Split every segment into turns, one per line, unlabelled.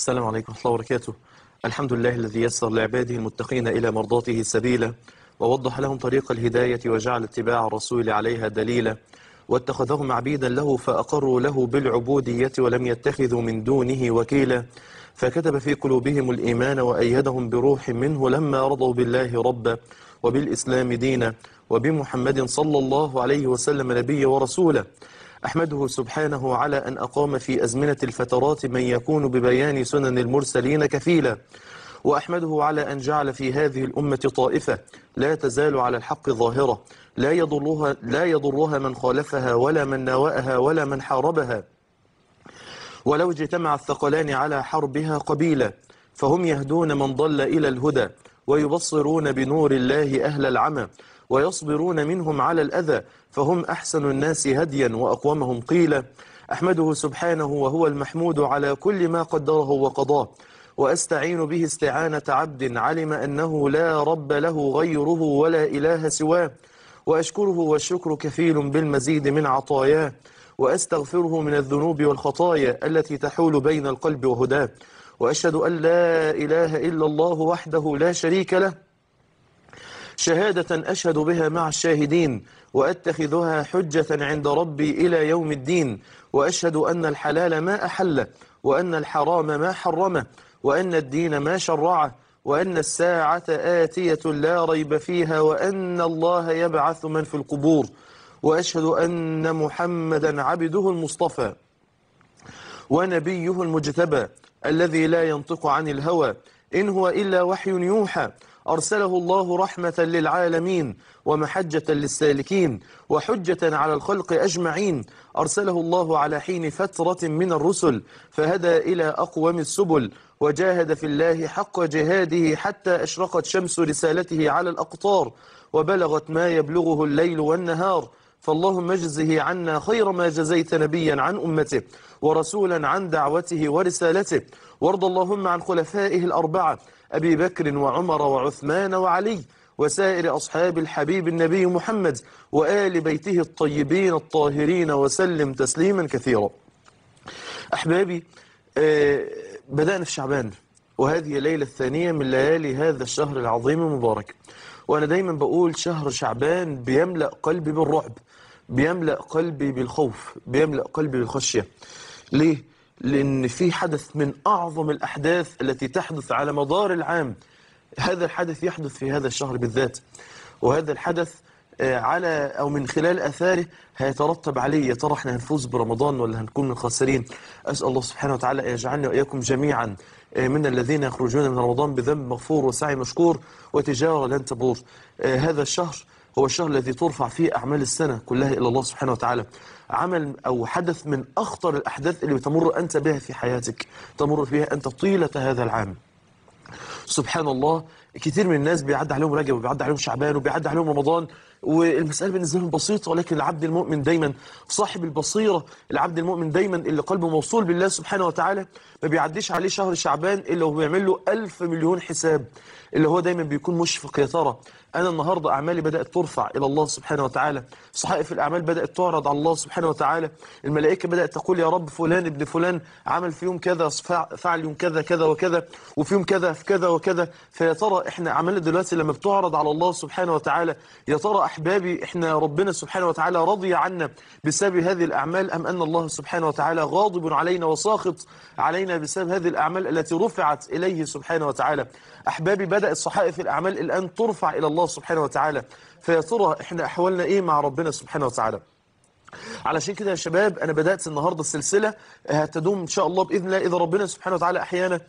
السلام عليكم ورحمة الله وبركاته الحمد لله الذي يسر لعباده المتقين إلى مرضاته سبيلا ووضح لهم طريق الهداية وجعل اتباع الرسول عليها دليلا واتخذهم عبيدا له فأقروا له بالعبودية ولم يتخذوا من دونه وكيلا فكتب في قلوبهم الإيمان وأيدهم بروح منه لما رضوا بالله ربا وبالإسلام دينا وبمحمد صلى الله عليه وسلم نبيا ورسولا أحمده سبحانه على أن أقام في أزمنة الفترات من يكون ببيان سنن المرسلين كفيلا وأحمده على أن جعل في هذه الأمة طائفة لا تزال على الحق ظاهرة لا يضرها, لا يضرها من خالفها ولا من ناوأها ولا من حاربها ولو اجتمع الثقلان على حربها قبيلا فهم يهدون من ضل إلى الهدى ويبصرون بنور الله أهل العمى ويصبرون منهم على الأذى فهم أحسن الناس هديا وأقومهم قيلا أحمده سبحانه وهو المحمود على كل ما قدره وقضاه وأستعين به استعانة عبد علم أنه لا رب له غيره ولا إله سواه وأشكره والشكر كفيل بالمزيد من عطاياه وأستغفره من الذنوب والخطايا التي تحول بين القلب وهداه وأشهد أن لا إله إلا الله وحده لا شريك له شهادة أشهد بها مع الشاهدين وأتخذها حجة عند ربي إلى يوم الدين وأشهد أن الحلال ما أحله وأن الحرام ما حرمه وأن الدين ما شرعه وأن الساعة آتية لا ريب فيها وأن الله يبعث من في القبور وأشهد أن محمدا عبده المصطفى ونبيه المجتبى الذي لا ينطق عن الهوى إن هو إلا وحي يوحى أرسله الله رحمة للعالمين ومحجة للسالكين وحجة على الخلق أجمعين أرسله الله على حين فترة من الرسل فهدى إلى أقوم السبل وجاهد في الله حق جهاده حتى أشرقت شمس رسالته على الأقطار وبلغت ما يبلغه الليل والنهار فاللهم اجزه عنا خير ما جزيت نبيا عن أمته ورسولا عن دعوته ورسالته وارض اللهم عن خلفائه الأربعة أبي بكر وعمر وعثمان وعلي وسائر أصحاب الحبيب النبي محمد وآل بيته الطيبين الطاهرين وسلم تسليما كثيرا أحبابي آه بدأنا في شعبان وهذه الليلة الثانية من ليالي هذا الشهر العظيم المبارك وأنا دايما بقول شهر شعبان بيملأ قلبي بالرعب بيملأ قلبي بالخوف بيملأ قلبي بالخشية ليه؟ لأن في حدث من أعظم الأحداث التي تحدث على مدار العام هذا الحدث يحدث في هذا الشهر بالذات وهذا الحدث على أو من خلال أثاره هيترتب عليه يا ترى احنا هنفوز برمضان ولا هنكون من الخاسرين أسأل الله سبحانه وتعالى أن يجعلني وإياكم جميعا من الذين يخرجون من رمضان بذنب مغفور وسعي مشكور وتجارة لن تبور هذا الشهر هو الشهر الذي ترفع فيه أعمال السنة كلها إلى الله سبحانه وتعالى عمل أو حدث من أخطر الأحداث اللي تمر أنت بها في حياتك تمر فيها أنت طيلة هذا العام سبحان الله كتير من الناس بيعدي عليهم رجب وبيعدي عليهم شعبان وبيعدي عليهم رمضان والمسألة بالنسبة لهم بسيطة ولكن العبد المؤمن دايما صاحب البصيرة العبد المؤمن دايما اللي قلبه موصول بالله سبحانه وتعالى ما بيعديش عليه شهر شعبان إلا هو بيعمل له ألف مليون حساب اللي هو دايما بيكون مشفق يا ترى أنا النهاردة أعمالي بدأت ترفع إلى الله سبحانه وتعالى صحائف الأعمال بدأت تعرض على الله سبحانه وتعالى الملائكة بدأت تقول يا رب فلان ابن فلان عمل في يوم كذا فعل يوم كذا كذا وكذا وفي يوم كذا في كذا وكذا فيا ترى إحنا أعمالنا دلوقتي لما بتعرض على الله سبحانه وتعالى يا ترى أحبابي إحنا ربنا سبحانه وتعالى رضي عنا بسبب هذه الأعمال أم أن الله سبحانه وتعالى غاضب علينا وساخط علينا بسبب هذه الأعمال التي رفعت إليه سبحانه وتعالى أحبابي بدأت صحائف الأعمال الآن ترفع إلى الله سبحانه وتعالى فيا ترى إحنا أحوالنا إيه مع ربنا سبحانه وتعالى علشان كده يا شباب أنا بدأت النهاردة السلسلة هتدوم إن شاء الله بإذن الله إذا ربنا سبحانه وتعالى أحيانا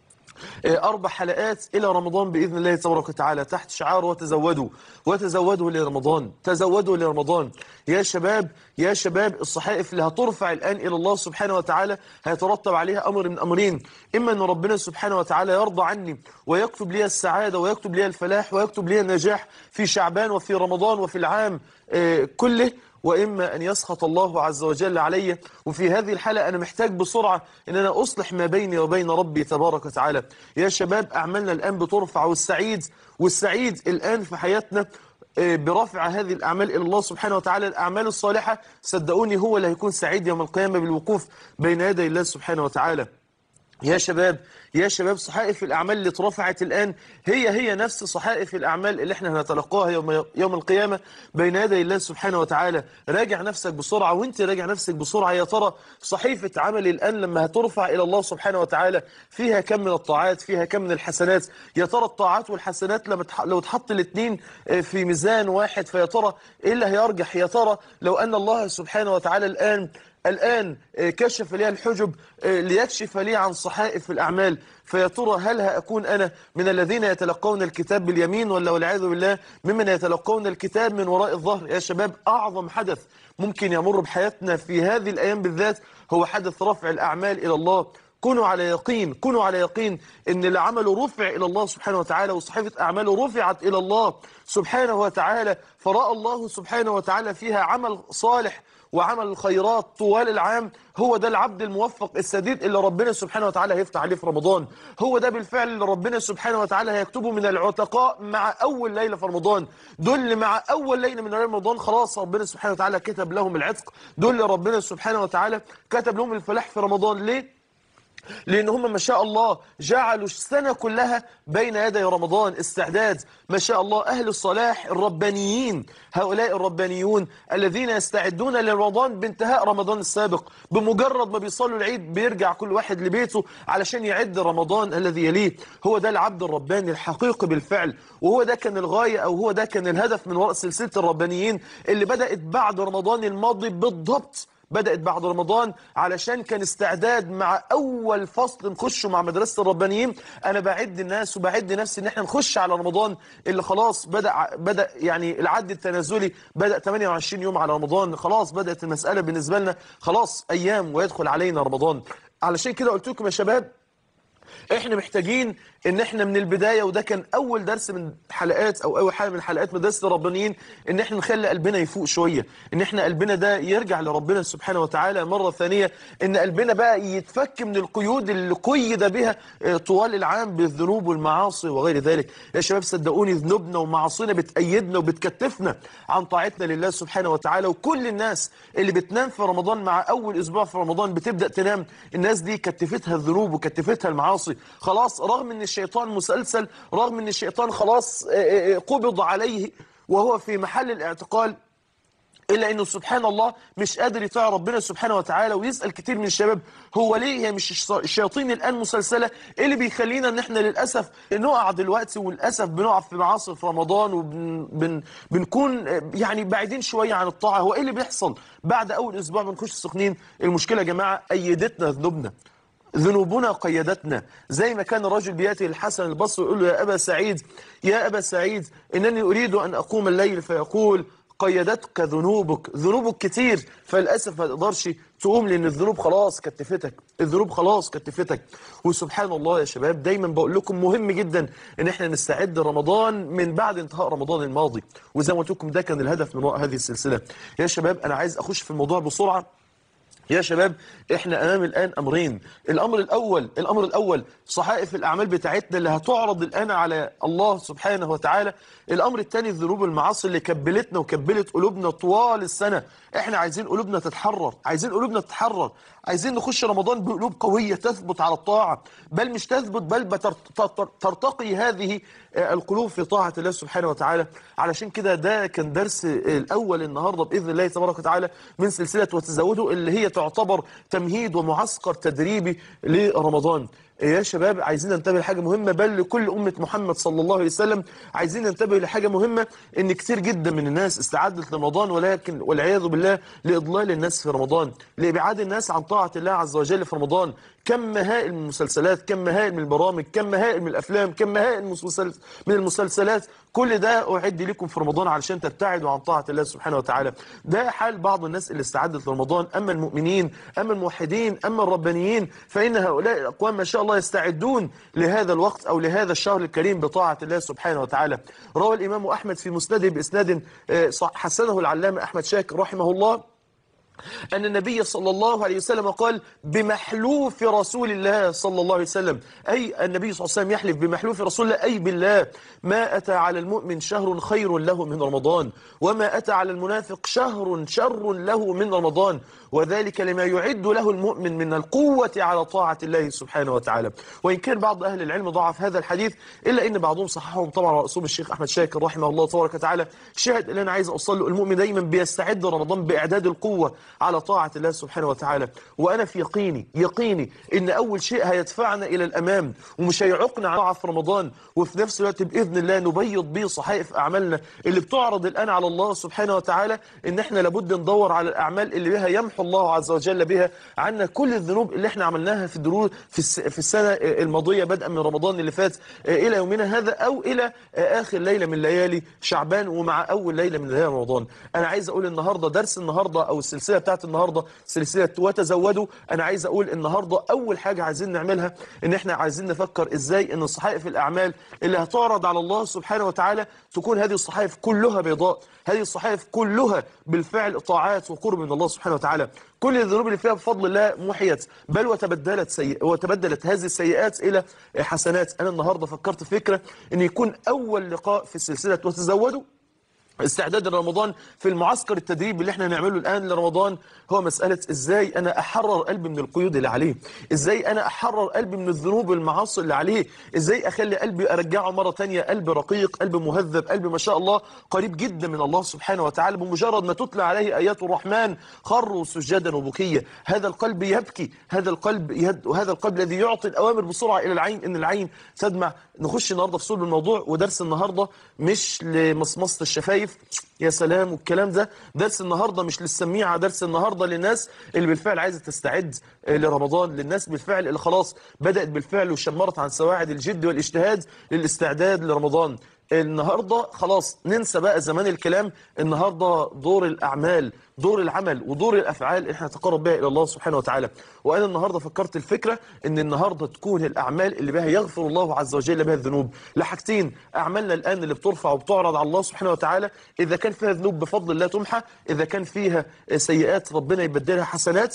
أربع حلقات إلى رمضان بإذن الله تبارك وتعالى تحت شعار وتزودوا وتزودوا لرمضان تزودوا لرمضان يا شباب يا شباب الصحائف اللي هترفع الآن إلى الله سبحانه وتعالى هيترتب عليها أمر من أمرين إما أن ربنا سبحانه وتعالى يرضى عني ويكتب لي السعادة ويكتب لي الفلاح ويكتب لي النجاح في شعبان وفي رمضان وفي العام كله وإما أن يسخط الله عز وجل علي وفي هذه الحالة أنا محتاج بسرعة أن أنا أصلح ما بيني وبين ربي تبارك وتعالى يا شباب أعمالنا الآن بترفع والسعيد والسعيد الآن في حياتنا برفع هذه الأعمال إلى الله سبحانه وتعالى الأعمال الصالحة صدقوني هو اللي هيكون سعيد يوم القيامة بالوقوف بين يدي الله سبحانه وتعالى يا شباب يا شباب صحائف الأعمال اللي اترفعت الآن هي هي نفس صحائف الأعمال اللي احنا هنتلقاها يوم, يوم القيامة بين يدي الله سبحانه وتعالى راجع نفسك بسرعة وانت راجع نفسك بسرعة يا ترى صحيفة عمل الآن لما هترفع إلى الله سبحانه وتعالى فيها كم من الطاعات فيها كم من الحسنات يا ترى الطاعات والحسنات لما تح... لو تحط الاثنين في ميزان واحد فيا ترى ايه اللي هيرجح يا ترى لو أن الله سبحانه وتعالى الآن الآن كشف لي الحجب ليكشف لي عن صحائف الأعمال فيا ترى هل هأكون أنا من الذين يتلقون الكتاب باليمين ولا والعياذ بالله ممن يتلقون الكتاب من وراء الظهر يا شباب أعظم حدث ممكن يمر بحياتنا في هذه الأيام بالذات هو حدث رفع الأعمال إلى الله كونوا على يقين كونوا على يقين ان اللي عمله رفع الى الله سبحانه وتعالى وصحيفه اعماله رفعت الى الله سبحانه وتعالى فراى الله سبحانه وتعالى فيها عمل صالح وعمل الخيرات طوال العام هو ده العبد الموفق السديد اللي ربنا سبحانه وتعالى هيفتح عليه في رمضان هو ده بالفعل اللي ربنا سبحانه وتعالى هيكتبه من العتقاء مع أول ليلة في رمضان دول اللي مع أول ليلة من رمضان خلاص ربنا سبحانه وتعالى كتب لهم العتق دول اللي ربنا سبحانه وتعالى كتب لهم الفلاح في رمضان ليه؟ لأن هم ما شاء الله جعلوا السنة كلها بين يدي رمضان استعداد ما شاء الله أهل الصلاح الربانيين هؤلاء الربانيون الذين يستعدون لرمضان بانتهاء رمضان السابق بمجرد ما بيصلوا العيد بيرجع كل واحد لبيته علشان يعد رمضان الذي يليه هو ده العبد الرباني الحقيقي بالفعل وهو ده كان الغاية أو هو ده كان الهدف من وراء سلسلة الربانيين اللي بدأت بعد رمضان الماضي بالضبط بدأت بعد رمضان علشان كان استعداد مع أول فصل نخشه مع مدرسة الربانيين أنا بعد الناس وبعد نفسي إن احنا نخش على رمضان اللي خلاص بدأ بدأ يعني العد التنازلي بدأ 28 يوم على رمضان خلاص بدأت المسألة بالنسبة لنا خلاص أيام ويدخل علينا رمضان علشان كده قلت لكم يا شباب احنا محتاجين ان احنا من البداية وده كان اول درس من حلقات او اول حاجة من حلقات مدرسة الربانيين ان احنا نخلي قلبنا يفوق شوية ان احنا قلبنا ده يرجع لربنا سبحانه وتعالى مرة ثانية ان قلبنا بقى يتفك من القيود اللي قيد بها طوال العام بالذنوب والمعاصي وغير ذلك يا شباب صدقوني ذنوبنا ومعاصينا بتأيدنا وبتكتفنا عن طاعتنا لله سبحانه وتعالى وكل الناس اللي بتنام في رمضان مع اول اسبوع في رمضان بتبدأ تنام الناس دي كتفتها الذنوب وكتفتها المعاصي خلاص رغم ان الشيطان مسلسل رغم ان الشيطان خلاص قبض عليه وهو في محل الاعتقال إلا أنه سبحان الله مش قادر يطيع ربنا سبحانه وتعالى ويسأل كتير من الشباب هو ليه هي مش الشياطين الآن مسلسلة إيه اللي بيخلينا أن احنا للأسف نقع دلوقتي وللأسف بنقع في معاصي في رمضان وبنكون يعني بعيدين شوية عن الطاعة هو إيه اللي بيحصل بعد أول أسبوع بنخش سخنين المشكلة يا جماعة أيدتنا ذنوبنا ذنوبنا قيدتنا زي ما كان الرجل بيأتي الحسن البصري يقول له يا أبا سعيد يا أبا سعيد إنني أريد أن أقوم الليل فيقول قيدتك ذنوبك ذنوبك كتير فللأسف ما تقدرش تقوم لأن الذنوب خلاص كتفتك الذنوب خلاص كتفتك وسبحان الله يا شباب دايما بقول لكم مهم جدا ان احنا نستعد رمضان من بعد انتهاء رمضان الماضي وزي ما قلت لكم ده كان الهدف من وراء هذه السلسلة يا شباب أنا عايز أخش في الموضوع بسرعة يا شباب احنا امام الان امرين الامر الاول الامر الاول صحائف الاعمال بتاعتنا اللي هتعرض الان على الله سبحانه وتعالى الامر الثاني الذنوب المعاصي اللي كبلتنا وكبلت قلوبنا طوال السنه احنا عايزين قلوبنا تتحرر عايزين قلوبنا تتحرر عايزين نخش رمضان بقلوب قويه تثبت على الطاعه بل مش تثبت بل ترتقي هذه القلوب في طاعه الله سبحانه وتعالى علشان كده ده كان درس الاول النهارده باذن الله تبارك وتعالى من سلسله وتزودوا اللي هي تعتبر تمهيد ومعسكر تدريبي لرمضان يا شباب عايزين ننتبه لحاجة مهمة بل لكل أمة محمد صلى الله عليه وسلم عايزين ننتبه لحاجة مهمة إن كتير جدا من الناس استعدت لرمضان ولكن والعياذ بالله لإضلال الناس في رمضان لإبعاد الناس عن طاعة الله عز وجل في رمضان كم هائل من المسلسلات كم هائل من البرامج كم هائل من الأفلام كم هائل من المسلسلات كل ده أعد لكم في رمضان علشان تبتعدوا عن طاعة الله سبحانه وتعالى ده حال بعض الناس اللي استعدت لرمضان أما المؤمنين أما الموحدين أما الربانيين فإن هؤلاء الأقوام ما شاء الله يستعدون لهذا الوقت أو لهذا الشهر الكريم بطاعة الله سبحانه وتعالى روى الإمام أحمد في مسنده بإسناد حسنه العلامة أحمد شاكر رحمه الله أن النبي صلى الله عليه وسلم قال بمحلوف رسول الله صلى الله عليه وسلم أي النبي صلى الله عليه وسلم يحلف بمحلوف رسول الله أي بالله ما أتى على المؤمن شهر خير له من رمضان وما أتى على المنافق شهر شر له من رمضان وذلك لما يعد له المؤمن من القوة على طاعة الله سبحانه وتعالى وإن كان بعض أهل العلم ضعف هذا الحديث إلا إن بعضهم صححهم طبعا على أصول الشيخ أحمد شاكر رحمه الله تبارك وتعالى شاهد اللي أنا عايز أوصل له المؤمن دايما بيستعد رمضان بإعداد القوة على طاعة الله سبحانه وتعالى وأنا في يقيني يقيني إن أول شيء هيدفعنا إلى الأمام ومش هيعقنا على في رمضان وفي نفس الوقت بإذن الله نبيض بيه صحائف أعمالنا اللي بتعرض الآن على الله سبحانه وتعالى إن إحنا لابد ندور على الأعمال اللي بها يمحو الله عز وجل بها عنا كل الذنوب اللي إحنا عملناها في الدروس في الس- في السنة الماضية بدءا من رمضان اللي فات إلى يومنا هذا أو إلى آخر ليلة من ليالي شعبان ومع أول ليلة من ليالي رمضان أنا عايز أقول النهاردة درس النهاردة أو السلسلة بتاعت النهاردة سلسلة وتزودوا أنا عايز أقول النهاردة أول حاجة عايزين نعملها إن إحنا عايزين نفكر إزاي إن صحائف الأعمال اللي هتعرض على الله سبحانه وتعالى تكون هذه الصحائف كلها بيضاء هذه الصحائف كلها بالفعل طاعات وقرب من الله سبحانه وتعالى كل الذنوب اللي فيها بفضل الله محيت بل وتبدلت سيئ وتبدلت هذه السيئات إلى حسنات أنا النهاردة فكرت في فكرة إن يكون أول لقاء في سلسلة وتزودوا استعداد رمضان في المعسكر التدريبي اللي احنا هنعمله الآن لرمضان هو مسألة ازاي انا احرر قلبي من القيود اللي عليه ازاي انا احرر قلبي من الذنوب والمعاصي اللي عليه ازاي اخلي قلبي ارجعه مرة تانية قلب رقيق قلب مهذب قلب ما شاء الله قريب جدا من الله سبحانه وتعالى بمجرد ما تتلى عليه آيات الرحمن خروا سجدا وبكيا هذا القلب يبكي هذا القلب يهد وهذا القلب الذي يعطي الأوامر بسرعة إلى العين إن العين تدمع نخش النهاردة في صلب الموضوع ودرس النهاردة مش لمصمصة الشفايف يا سلام والكلام ده درس النهاردة مش للسميعة درس النهاردة للناس اللي بالفعل عايزة تستعد آه، لرمضان للناس بالفعل اللي خلاص بدأت بالفعل وشمرت عن سواعد الجد والاجتهاد للاستعداد لرمضان النهاردة خلاص ننسى بقى زمان الكلام النهاردة دور الأعمال دور العمل ودور الأفعال اللي احنا نتقرب بها إلى الله سبحانه وتعالى وأنا النهاردة فكرت الفكرة إن النهاردة تكون الأعمال اللي بها يغفر الله عز وجل بها الذنوب لحاجتين أعمالنا الآن اللي بترفع وبتعرض على الله سبحانه وتعالى إذا كان فيها ذنوب بفضل الله تمحى إذا كان فيها سيئات ربنا يبدلها حسنات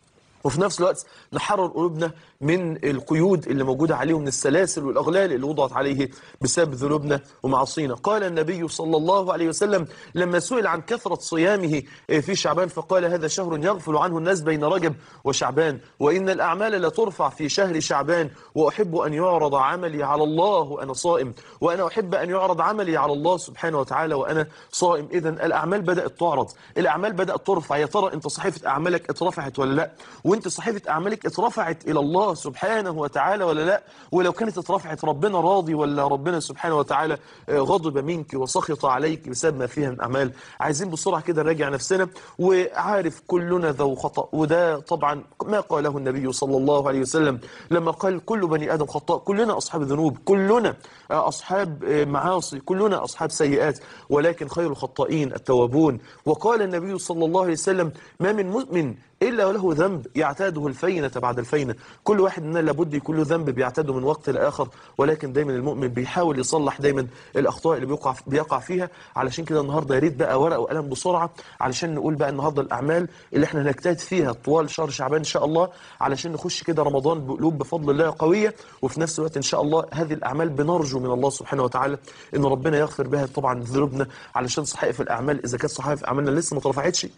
وفي نفس الوقت نحرر قلوبنا من القيود اللي موجودة عليه من السلاسل والأغلال اللي وضعت عليه بسبب ذنوبنا ومعاصينا قال النبي صلى الله عليه وسلم لما سئل عن كثرة صيامه في شعبان فقال هذا شهر يغفل عنه الناس بين رجب وشعبان وإن الأعمال لا ترفع في شهر شعبان وأحب أن يعرض عملي على الله وأنا صائم وأنا أحب أن يعرض عملي على الله سبحانه وتعالى وأنا صائم إذا الأعمال بدأت تعرض الأعمال بدأت ترفع يا ترى أنت صحيفة أعمالك اترفعت ولا لا وأنت صحيفة أعمالك اترفعت إلى الله سبحانه وتعالى ولا لا ولو كانت اترفعت ربنا راضي ولا ربنا سبحانه وتعالى آه، غضب منك وسخط عليك بسبب ما فيها من أعمال عايزين بسرعة كده نراجع نفسنا وعارف كلنا ذو خطأ وده طبعا ما قاله النبي صلى الله عليه وسلم لما قال كل بني آدم خطاء كلنا أصحاب ذنوب كلنا آه، أصحاب آه، معاصي كلنا أصحاب سيئات ولكن خير الخطائين التوابون وقال النبي صلى الله عليه وسلم ما من مؤمن إلا وله ذنب يعتاده الفينة بعد الفينة كل واحد مننا لابد يكون له ذنب بيعتاده من وقت لآخر ولكن دايما المؤمن بيحاول يصلح دايما الأخطاء اللي بيقع بيقع فيها علشان كده النهاردة يا ريت بقى ورقة وقلم بسرعة علشان نقول بقى النهاردة الأعمال اللي احنا هنجتهد فيها طوال شهر شعبان إن شاء الله علشان نخش كده رمضان بقلوب بفضل الله قوية وفي نفس الوقت إن شاء الله هذه الأعمال بنرجو من الله سبحانه وتعالى إن ربنا يغفر بها طبعا ذنوبنا علشان صحائف الأعمال إذا كانت صحائف أعمالنا لسه ما اترفعتش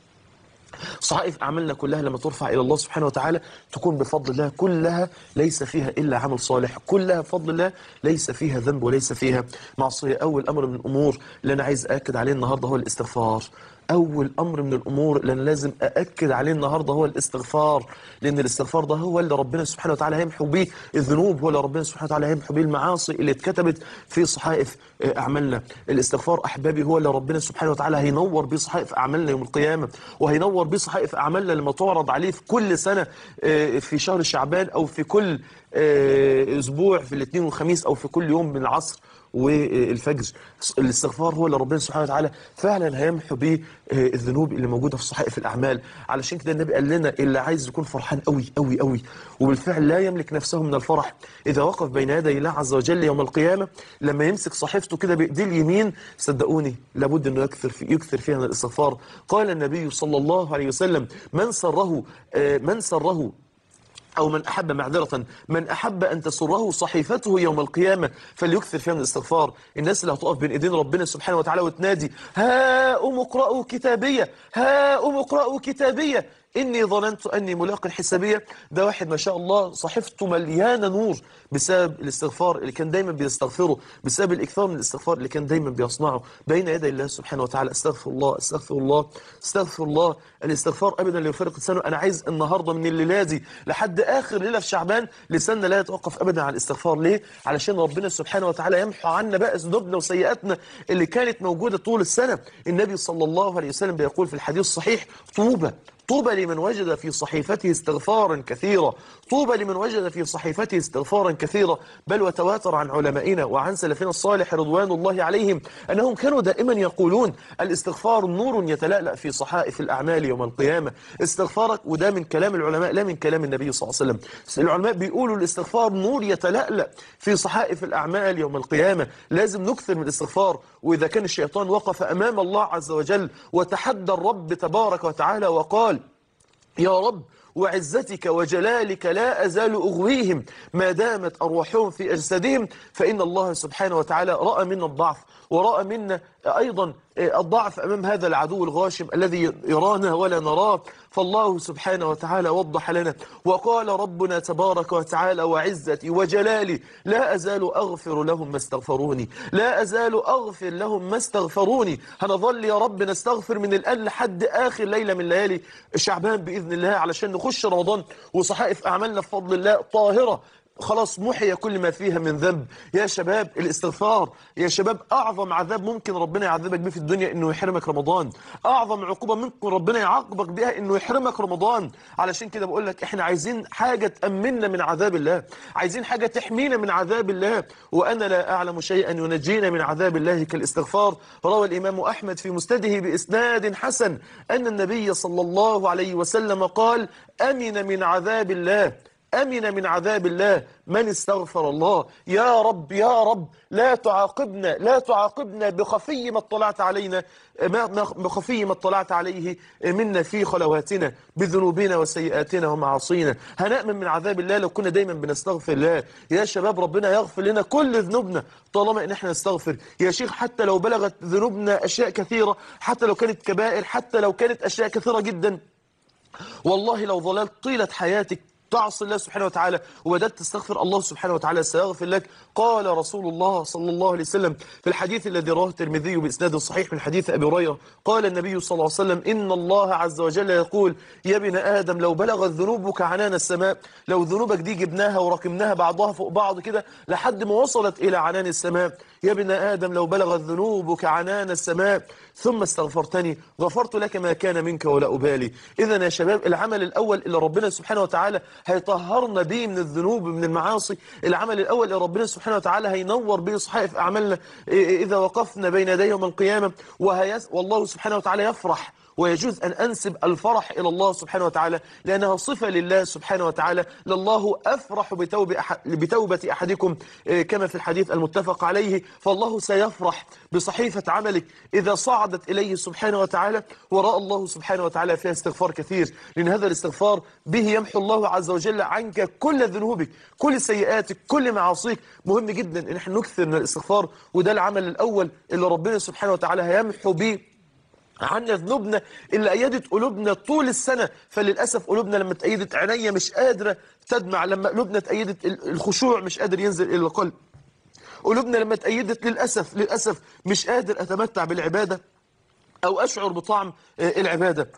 صحائف أعمالنا كلها لما ترفع إلى الله سبحانه وتعالى تكون بفضل الله كلها ليس فيها إلا عمل صالح كلها بفضل الله ليس فيها ذنب وليس فيها معصية أول أمر من الأمور اللي أنا عايز أكد عليه النهاردة هو الاستغفار أول أمر من الأمور اللي أنا لازم أأكد عليه النهاردة هو الاستغفار لأن الاستغفار ده هو اللي ربنا سبحانه وتعالى هيمحو بيه الذنوب هو اللي ربنا سبحانه وتعالى هيمحو بيه المعاصي اللي اتكتبت في صحائف آه، أعمالنا الاستغفار أحبابي هو اللي ربنا سبحانه وتعالى هينور بيه صحائف أعمالنا يوم القيامة وهينور بيه صحائف أعمالنا لما تعرض عليه في كل سنة آه، في شهر شعبان أو في كل آه، أسبوع في الاثنين والخميس أو في كل يوم من العصر والفجر الاستغفار هو اللي ربنا سبحانه وتعالى فعلا هيمحو بيه الذنوب اللي موجوده في صحائف الاعمال علشان كده النبي قال لنا اللي عايز يكون فرحان قوي قوي قوي وبالفعل لا يملك نفسه من الفرح اذا وقف بين يدي الله عز وجل يوم القيامه لما يمسك صحيفته كده بايديه اليمين صدقوني لابد انه يكثر في يكثر فيها من الاستغفار قال النبي صلى الله عليه وسلم من سره من سره أو من أحب معذرة من أحب أن تسره صحيفته يوم القيامة فليكثر فيها من الاستغفار الناس اللي هتقف بين إيدين ربنا سبحانه وتعالى وتنادي ها أم اقرأوا كتابية ها أم اقرأوا كتابية إني ظننت أني ملاق حسابية ده واحد ما شاء الله صحيفته مليانة نور بسبب الاستغفار اللي كان دايما بيستغفره بسبب الإكثار من الاستغفار اللي كان دايما بيصنعه بين يدي الله سبحانه وتعالى استغفر الله استغفر الله استغفر الله الاستغفار أبدا لا يفارق لسانه أنا عايز النهاردة من الليلة دي لحد آخر ليلة في شعبان لساننا لا يتوقف أبدا عن الاستغفار ليه؟ علشان ربنا سبحانه وتعالى يمحو عنا بقى ذنوبنا وسيئاتنا اللي كانت موجودة طول السنة النبي صلى الله عليه وسلم بيقول في الحديث الصحيح طوبى طوبى لمن وجد في صحيفته استغفارا كثيرا طوبى لمن وجد في صحيفته استغفارا كثيرا بل وتواتر عن علمائنا وعن سلفنا الصالح رضوان الله عليهم أنهم كانوا دائما يقولون الاستغفار نور يتلألأ في صحائف الأعمال يوم القيامة استغفارك وده من كلام العلماء لا من كلام النبي صلى الله عليه وسلم العلماء بيقولوا الاستغفار نور يتلألأ في صحائف الأعمال يوم القيامة لازم نكثر من الاستغفار وإذا كان الشيطان وقف أمام الله عز وجل وتحدى الرب تبارك وتعالى وقال يا رب وعزتك وجلالك لا أزال أغويهم ما دامت أرواحهم في أجسادهم فإن الله سبحانه وتعالى رأى منا الضعف ورأى منا أيضا الضعف أمام هذا العدو الغاشم الذي يرانا ولا نراه فالله سبحانه وتعالى وضح لنا وقال ربنا تبارك وتعالى وعزتي وجلالي لا أزال أغفر لهم ما استغفروني لا أزال أغفر لهم ما استغفروني هنظل يا رب نستغفر من الآن لحد آخر ليلة من ليالي شعبان بإذن الله علشان نخش رمضان وصحائف أعمالنا بفضل الله طاهرة خلاص محي كل ما فيها من ذنب يا شباب الاستغفار يا شباب أعظم عذاب ممكن ربنا يعذبك به في الدنيا إنه يحرمك رمضان أعظم عقوبة ممكن ربنا يعاقبك بها إنه يحرمك رمضان علشان كده بقول لك إحنا عايزين حاجة تأمننا من عذاب الله عايزين حاجة تحمينا من عذاب الله وأنا لا أعلم شيئا ينجينا من عذاب الله كالاستغفار روى الإمام أحمد في مسنده بإسناد حسن أن النبي صلى الله عليه وسلم قال أمن من عذاب الله أمن من عذاب الله من استغفر الله يا رب يا رب لا تعاقبنا لا تعاقبنا بخفي ما اطلعت علينا بخفي ما اطلعت عليه منا في خلواتنا بذنوبنا وسيئاتنا ومعاصينا هنأمن من عذاب الله لو كنا دايما بنستغفر الله يا شباب ربنا يغفر لنا كل ذنوبنا طالما ان احنا نستغفر يا شيخ حتى لو بلغت ذنوبنا أشياء كثيرة حتى لو كانت كبائر حتى لو كانت أشياء كثيرة جدا والله لو ظللت طيلة حياتك تعصي الله سبحانه وتعالى وبدأت تستغفر الله سبحانه وتعالى سيغفر لك قال رسول الله صلى الله عليه وسلم في الحديث الذي رواه الترمذي بإسناد صحيح من حديث أبي هريرة قال النبي صلى الله عليه وسلم إن الله عز وجل يقول يا ابن آدم لو بلغت ذنوبك عنان السماء لو ذنوبك دي جبناها وركمناها بعضها فوق بعض كده لحد ما وصلت إلى عنان السماء يا ابن آدم لو بلغت ذنوبك عنان السماء ثم استغفرتني غفرت لك ما كان منك ولا أبالي إذا يا شباب العمل الأول اللي ربنا سبحانه وتعالى هيطهرنا به من الذنوب من المعاصي العمل الأول اللي ربنا سبحانه وتعالى هينور به صحائف أعمالنا إذا وقفنا بين يدي يوم القيامة وهيس والله سبحانه وتعالى يفرح ويجوز أن أنسب الفرح إلى الله سبحانه وتعالى لأنها صفة لله سبحانه وتعالى لله أفرح بتوبة, أحد بتوبة أحدكم كما في الحديث المتفق عليه فالله سيفرح بصحيفة عملك إذا صعدت إليه سبحانه وتعالى ورأى الله سبحانه وتعالى فيها استغفار كثير لأن هذا الاستغفار به يمحو الله عز وجل عنك كل ذنوبك كل سيئاتك كل معاصيك مهم جدا أن احنا نكثر من الاستغفار وده العمل الأول اللي ربنا سبحانه وتعالى هيمحو به عنا ذنوبنا اللي أيدت قلوبنا طول السنة فللأسف قلوبنا لما تأيدت عينيا مش قادرة تدمع لما قلوبنا تأيدت الخشوع مش قادر ينزل إلى القلب قلوبنا لما تأيدت للأسف للأسف مش قادر أتمتع بالعبادة أو أشعر بطعم العبادة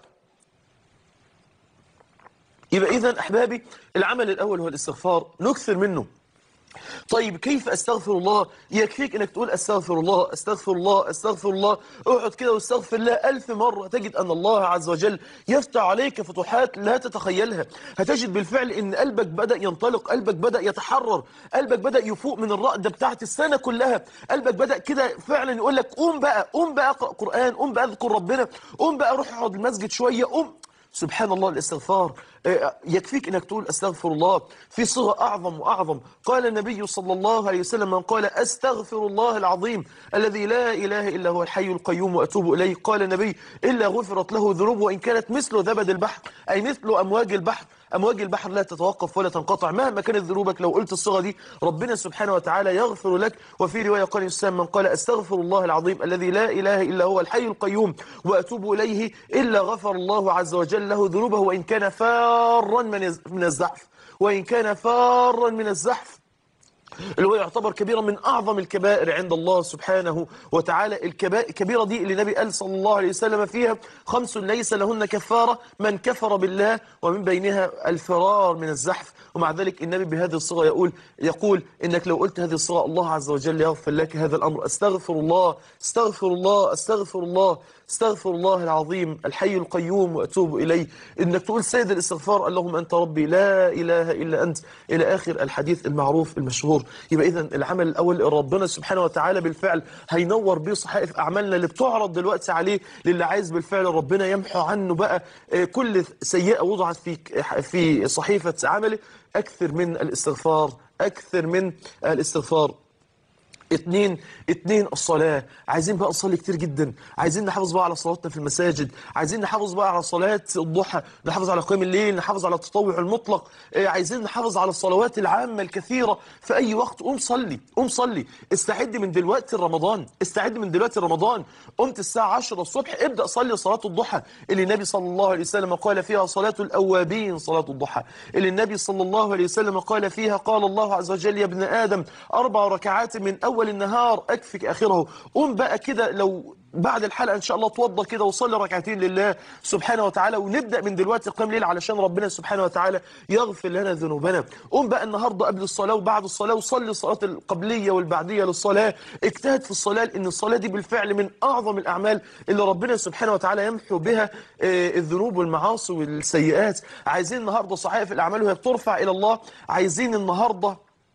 يبقى إذا أحبابي العمل الأول هو الاستغفار نكثر منه طيب كيف استغفر الله يكفيك انك تقول استغفر الله استغفر الله استغفر الله اقعد كده واستغفر الله ألف مرة تجد أن الله عز وجل يفتح عليك فتوحات لا تتخيلها هتجد بالفعل ان قلبك بدأ ينطلق قلبك بدأ يتحرر قلبك بدأ يفوق من الرأدة بتاعت السنة كلها قلبك بدأ كده فعلا يقول لك قوم بقى قوم بقى اقرأ قرآن قوم بقى اذكر ربنا قوم بقى روح اقعد المسجد شوية قوم سبحان الله الاستغفار آه، يكفيك انك تقول استغفر الله في صيغه اعظم واعظم قال النبي صلى الله عليه وسلم من قال استغفر الله العظيم الذي لا اله الا هو الحي القيوم واتوب اليه قال النبي الا غفرت له ذنوبه وان كانت مثل زبد البحر اي مثل امواج البحر امواج البحر لا تتوقف ولا تنقطع مهما كانت ذنوبك لو قلت الصيغه دي ربنا سبحانه وتعالى يغفر لك وفي روايه قال الاسلام من قال استغفر الله العظيم الذي لا اله الا هو الحي القيوم واتوب اليه الا غفر الله عز وجل له ذنوبه وان كان فارا من من الزحف وان كان فارا من الزحف اللي هو يعتبر كبيرة من أعظم الكبائر عند الله سبحانه وتعالى الكبائر الكبيرة دي اللي النبي قال صلى الله عليه وسلم فيها خمس ليس لهن كفارة من كفر بالله ومن بينها الفرار من الزحف ومع ذلك النبي بهذه الصيغة يقول يقول إنك لو قلت هذه الصيغة الله عز وجل يغفر لك هذا الأمر أستغفر الله أستغفر الله أستغفر الله استغفر الله العظيم الحي القيوم وأتوب إليه إنك تقول سيد الاستغفار اللهم أنت ربي لا إله إلا أنت إلى آخر الحديث المعروف المشهور يبقى إذا العمل الأول اللي ربنا سبحانه وتعالى بالفعل هينور بيه صحائف أعمالنا اللي بتعرض دلوقتي عليه للي عايز بالفعل ربنا يمحو عنه بقى آه، كل سيئة وضعت في في صحيفة عمله أكثر من الاستغفار أكثر من الاستغفار اتنين اتنين الصلاة عايزين بقى نصلي كتير جدا عايزين نحافظ بقى على صلاتنا في المساجد عايزين نحافظ بقى على صلاة الضحى نحافظ على قيام الليل نحافظ على التطوع المطلق اه، عايزين نحافظ على الصلوات العامة الكثيرة في أي وقت قوم صلي قوم صلي استعد من دلوقتي رمضان استعد من دلوقتي رمضان قمت الساعة 10 الصبح ابدأ صلي صلاة الضحى اللي النبي صلى الله عليه وسلم قال فيها صلاة الأوابين صلاة الضحى اللي النبي صلى الله عليه وسلم قال فيها قال الله عز وجل يا ابن آدم أربع ركعات من أول النهار أكفك آخره قوم بقى كده لو بعد الحلقة إن شاء الله توضى كده وصلي ركعتين لله سبحانه وتعالى ونبدأ من دلوقتي قيام ليل علشان ربنا سبحانه وتعالى يغفر لنا ذنوبنا قوم بقى النهاردة قبل الصلاة وبعد الصلاة وصلي الصلاة القبلية والبعدية للصلاة اجتهد في الصلاة لأن الصلاة دي بالفعل من أعظم الأعمال اللي ربنا سبحانه وتعالى يمحو بها آه، الذنوب والمعاصي والسيئات عايزين النهاردة صحائف الأعمال وهي بترفع إلى الله عايزين النهاردة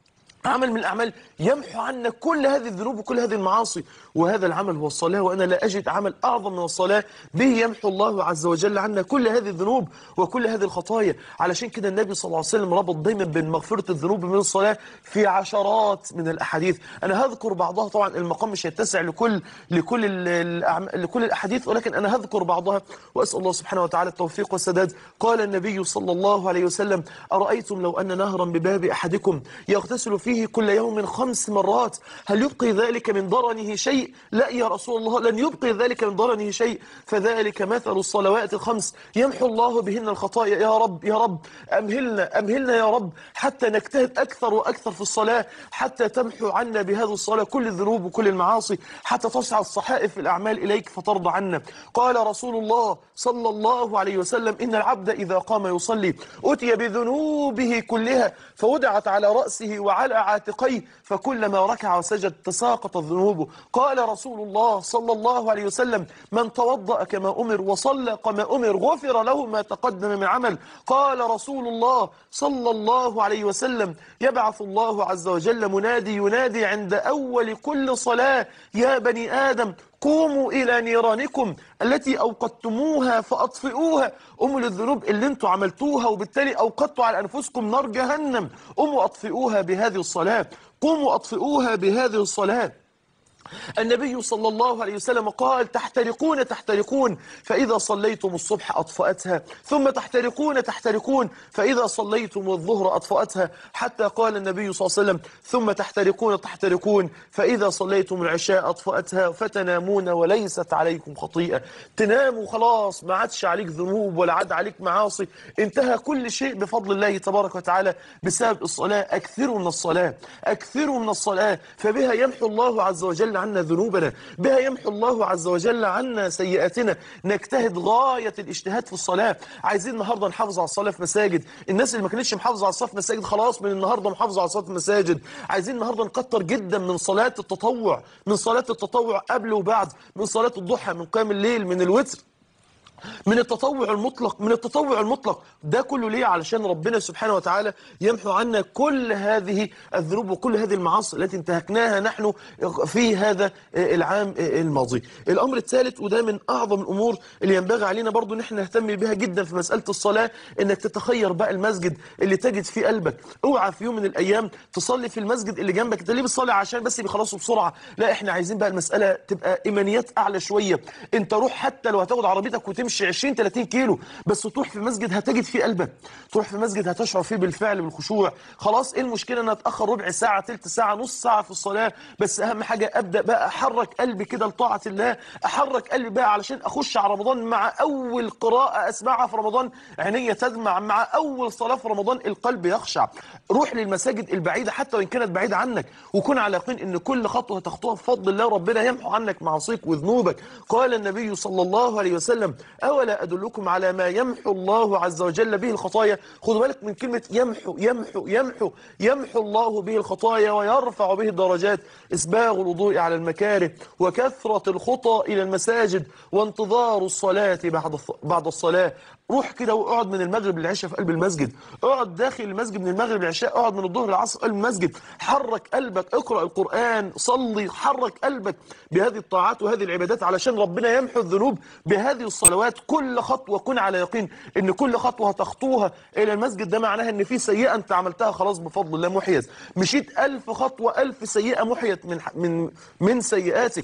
عمل من الأعمال يمحو عنا كل هذه الذنوب وكل هذه المعاصي وهذا العمل هو الصلاة وأنا لا أجد عمل أعظم من الصلاة به يمحو الله عز وجل عنا كل هذه الذنوب وكل هذه الخطايا علشان كده النبي صلى الله عليه وسلم ربط دايما بين مغفرة الذنوب من الصلاة في عشرات من الأحاديث أنا هذكر بعضها طبعا المقام مش يتسع لكل لكل ال- الأعم- لكل الأحاديث ولكن أنا هذكر بعضها وأسأل الله سبحانه وتعالى التوفيق والسداد قال النبي صلى الله عليه وسلم أرأيتم لو أن نهرا بباب أحدكم يغتسل فيه كل يوم خمس مرات هل يبقي ذلك من ضرنه شيء لا يا رسول الله لن يبقي ذلك من ضرنه شيء فذلك مثل الصلوات الخمس يمحو الله بهن الخطايا يا رب يا رب أمهلنا أمهلنا يا رب حتى نجتهد أكثر وأكثر في الصلاة حتى تمحو عنا بهذه الصلاة كل الذنوب وكل المعاصي حتى تصعد صحائف الأعمال إليك فترضى عنا قال رسول الله صلى الله عليه وسلم إن العبد إذا قام يصلي أتي بذنوبه كلها فوضعت على رأسه وعلى عاتقيه فكلما ركع وسجد تساقط ذنوبه قال رسول الله صلى الله عليه وسلم من توضأ كما أمر وصلى كما أمر غفر له ما تقدم من عمل قال رسول الله صلى الله عليه وسلم يبعث الله عز وجل منادي ينادي عند أول كل صلاة يا بني آدم قوموا إلى نيرانكم التي أوقدتموها فأطفئوها قوموا للذنوب اللي انتوا عملتوها وبالتالي أوقدتوا على أنفسكم نار جهنم قوموا أطفئوها بهذه الصلاة قوموا أطفئوها بهذه الصلاة النبي صلى الله عليه وسلم قال تحترقون تحترقون فإذا صليتم الصبح أطفأتها ثم تحترقون تحترقون فإذا صليتم الظهر أطفأتها حتى قال النبي صلى الله عليه وسلم ثم تحترقون تحترقون فإذا صليتم العشاء أطفأتها فتنامون وليست عليكم خطيئة تناموا خلاص ما عادش عليك ذنوب ولا عاد عليك معاصي انتهى كل شيء بفضل الله تبارك وتعالى بسبب الصلاة أكثروا من الصلاة أكثروا من الصلاة فبها يمحو الله عز وجل وجل عنا ذنوبنا بها يمحو الله عز وجل عنا سيئاتنا نجتهد غاية الاجتهاد في الصلاة عايزين النهاردة نحافظ على الصلاة في مساجد الناس اللي ما كانتش محافظة على الصلاة في مساجد خلاص من النهاردة محافظة على الصلاة في مساجد عايزين النهاردة نكتر جدا من صلاة التطوع من صلاة التطوع قبل وبعد من صلاة الضحى من قيام الليل من الوتر من التطوع المطلق من التطوع المطلق ده كله ليه علشان ربنا سبحانه وتعالى يمحو عنا كل هذه الذنوب وكل هذه المعاصي التي انتهكناها نحن في هذا العام الماضي الأمر الثالث وده من أعظم الأمور اللي ينبغي علينا برضو ان احنا نهتم بها جدا في مسألة الصلاة انك تتخير بقى المسجد اللي تجد فيه قلبك اوعى في يوم من الأيام تصلي في المسجد اللي جنبك انت ليه بتصلي عشان بس بيخلصوا بسرعة لا احنا عايزين بقى المسألة تبقى إيمانيات أعلى شوية انت روح حتى لو هتاخد عربيتك وتمشي 20 30 كيلو بس تروح في مسجد هتجد فيه قلبك تروح في مسجد هتشعر فيه بالفعل بالخشوع خلاص ايه المشكله ان اتاخر ربع ساعه ثلث ساعه نص ساعه في الصلاه بس اهم حاجه ابدا بقى احرك قلبي كده لطاعه الله احرك قلبي بقى علشان اخش على رمضان مع اول قراءه اسمعها في رمضان عينيا تدمع مع اول صلاه في رمضان القلب يخشع روح للمساجد البعيده حتى وان كانت بعيده عنك وكن على يقين ان كل خطوه تخطوها بفضل الله ربنا يمحو عنك معاصيك وذنوبك قال النبي صلى الله عليه وسلم اولا أدلكم على ما يمحو الله عز وجل به الخطايا خدوا بالك من كلمة يمحو يمحو يمحو يمحو الله به الخطايا ويرفع به الدرجات إسباغ الوضوء على المكاره وكثرة الخطى إلى المساجد وانتظار الصلاة بعد بعد الصلاة روح كده واقعد من المغرب للعشاء في قلب المسجد اقعد داخل المسجد من المغرب للعشاء اقعد من الظهر للعصر في قلب المسجد حرك قلبك اقرا القران صلي حرك قلبك بهذه الطاعات وهذه العبادات علشان ربنا يمحو الذنوب بهذه الصلوات كل خطوه كن على يقين ان كل خطوه هتخطوها الى المسجد ده معناها ان في سيئه انت عملتها خلاص بفضل الله محيت مشيت ألف خطوه ألف سيئه محيت من من من سيئاتك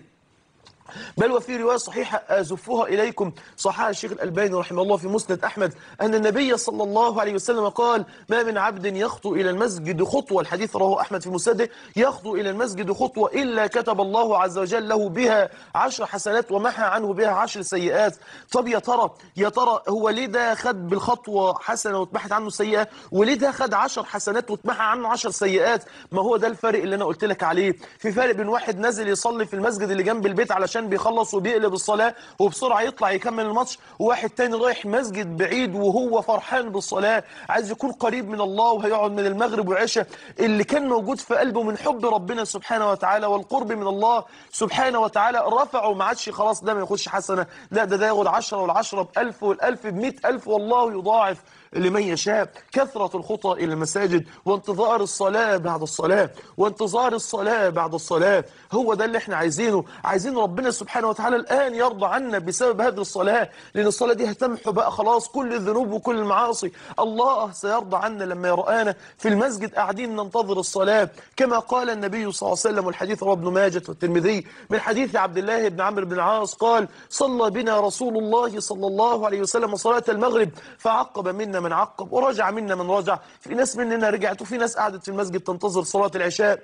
بل وفي رواية صحيحة أزفها إليكم صححها الشيخ الألباني رحمه الله في مسند أحمد أن النبي صلى الله عليه وسلم قال ما من عبد يخطو إلى المسجد خطوة الحديث رواه أحمد في مسنده يخطو إلى المسجد خطوة إلا كتب الله عز وجل له بها عشر حسنات ومحى عنه بها عشر سيئات طب يا ترى يا ترى هو ليه ده خد بالخطوة حسنة واتمحت عنه سيئة وليه ده خد عشر حسنات واتمحى عنه عشر سيئات ما هو ده الفرق اللي أنا قلت لك عليه في فرق بين واحد نازل يصلي في المسجد اللي جنب البيت علشان بيخلص وبيقلب الصلاة وبسرعة يطلع يكمل الماتش وواحد تاني رايح مسجد بعيد وهو فرحان بالصلاة عايز يكون قريب من الله وهيقعد من المغرب والعشاء اللي كان موجود في قلبه من حب ربنا سبحانه وتعالى والقرب من الله سبحانه وتعالى رفعه ما عادش خلاص ده ما ياخدش حسنة لا ده ده ياخد عشرة والعشرة بألف والألف بمئة ألف والله يضاعف لمن يشاء كثرة الخطى إلى المساجد وانتظار الصلاة بعد الصلاة وانتظار الصلاة بعد الصلاة هو ده اللي احنا عايزينه عايزين ربنا سبحانه وتعالى الآن يرضى عنا بسبب هذه الصلاة لأن الصلاة دي هتمحو بقى خلاص كل الذنوب وكل المعاصي الله سيرضى عنا لما يرآنا في المسجد قاعدين ننتظر الصلاة كما قال النبي صلى الله عليه وسلم والحديث رواه ابن ماجه والترمذي من حديث عبد الله بن عمرو بن العاص قال صلى بنا رسول الله صلى الله عليه وسلم صلاة المغرب فعقب منا من عقب ورجع منا من رجع في ناس مننا رجعت وفي ناس قعدت في المسجد تنتظر صلاة العشاء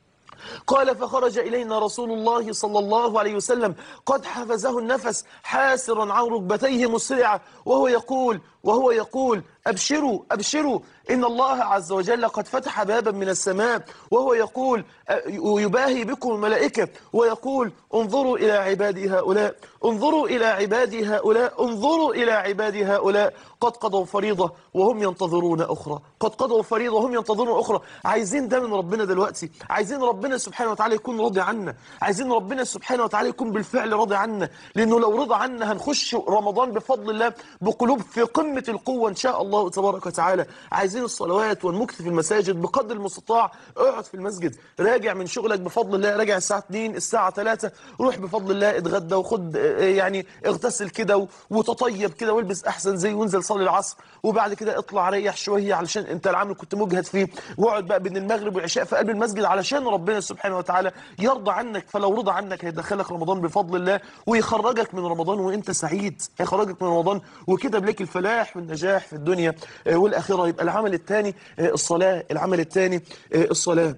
قال فخرج إلينا رسول الله صلى الله عليه وسلم قد حفزه النفس حاسرا عن ركبتيه مسرعة وهو يقول وهو يقول أبشروا أبشروا إن الله عز وجل قد فتح بابا من السماء وهو يقول يباهي بكم الملائكة ويقول انظروا إلى عبادي هؤلاء انظروا إلى عبادي هؤلاء انظروا إلى عبادي هؤلاء قد قضوا فريضة وهم ينتظرون أخرى قد قضوا فريضة وهم ينتظرون أخرى عايزين ده من ربنا دلوقتي عايزين ربنا سبحانه وتعالى يكون راضي عنا عايزين ربنا سبحانه وتعالى يكون بالفعل راضي عنا لأنه لو رضى عنا هنخش رمضان بفضل الله بقلوب في قمة القوة إن شاء الله تبارك وتعالى عايزين الصلوات والمكث في المساجد بقدر المستطاع اقعد في المسجد راجع من شغلك بفضل الله راجع الساعة 2 الساعة 3 روح بفضل الله اتغدى وخد يعني اغتسل كده وتطيب كده والبس احسن زي وانزل صلي العصر وبعد كده اطلع ريح شوية علشان انت العمل كنت مجهد فيه واقعد بقى بين المغرب والعشاء في قلب المسجد علشان ربنا سبحانه وتعالى يرضى عنك فلو رضى عنك هيدخلك رمضان بفضل الله ويخرجك من رمضان وانت سعيد هيخرجك من رمضان وكده بلك الفلاح والنجاح في الدنيا والآخرة يبقى العمل الثاني الصلاة العمل الثاني الصلاة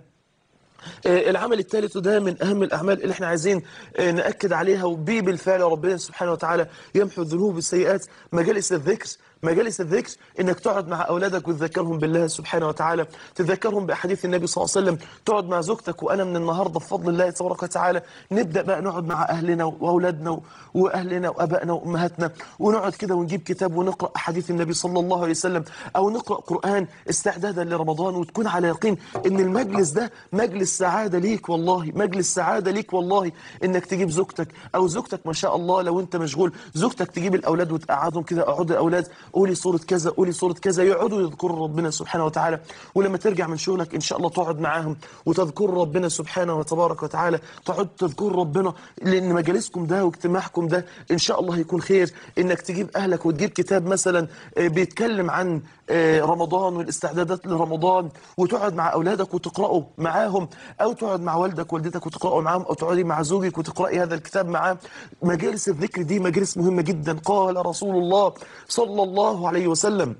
العمل الثالث ده من أهم الأعمال اللي احنا عايزين نأكد عليها وبيه بالفعل ربنا سبحانه وتعالى يمحو الذنوب والسيئات مجالس الذكر مجالس الذكر انك تقعد مع اولادك وتذكرهم بالله سبحانه وتعالى تذكرهم باحاديث النبي صلى الله عليه وسلم تقعد مع زوجتك وانا من النهارده بفضل الله تبارك وتعالى نبدا بقى نقعد مع اهلنا واولادنا واهلنا وابائنا وامهاتنا ونقعد كده ونجيب كتاب ونقرا احاديث النبي صلى الله عليه وسلم او نقرا قران استعدادا لرمضان وتكون على يقين ان المجلس ده مجلس سعاده ليك والله مجلس سعاده ليك والله انك تجيب زوجتك او زوجتك ما شاء الله لو انت مشغول زوجتك تجيب الاولاد وتقعدهم كده اقعدوا يا اولاد قولي صوره كذا قولي صوره كذا يقعدوا يذكروا ربنا سبحانه وتعالى ولما ترجع من شغلك ان شاء الله تقعد معاهم وتذكر ربنا سبحانه وتبارك وتعالى تقعد تذكر ربنا لان مجالسكم ده واجتماعكم ده ان شاء الله هيكون خير انك تجيب اهلك وتجيب كتاب مثلا آه، بيتكلم عن آه، رمضان والاستعدادات لرمضان وتقعد مع اولادك وتقراه معاهم او تقعد مع والدك والدتك وتقراه معاهم او تقعدي مع زوجك وتقراي هذا الكتاب معاه مجالس الذكر دي مجالس مهمه جدا قال رسول الله صلى الله عليه وسلم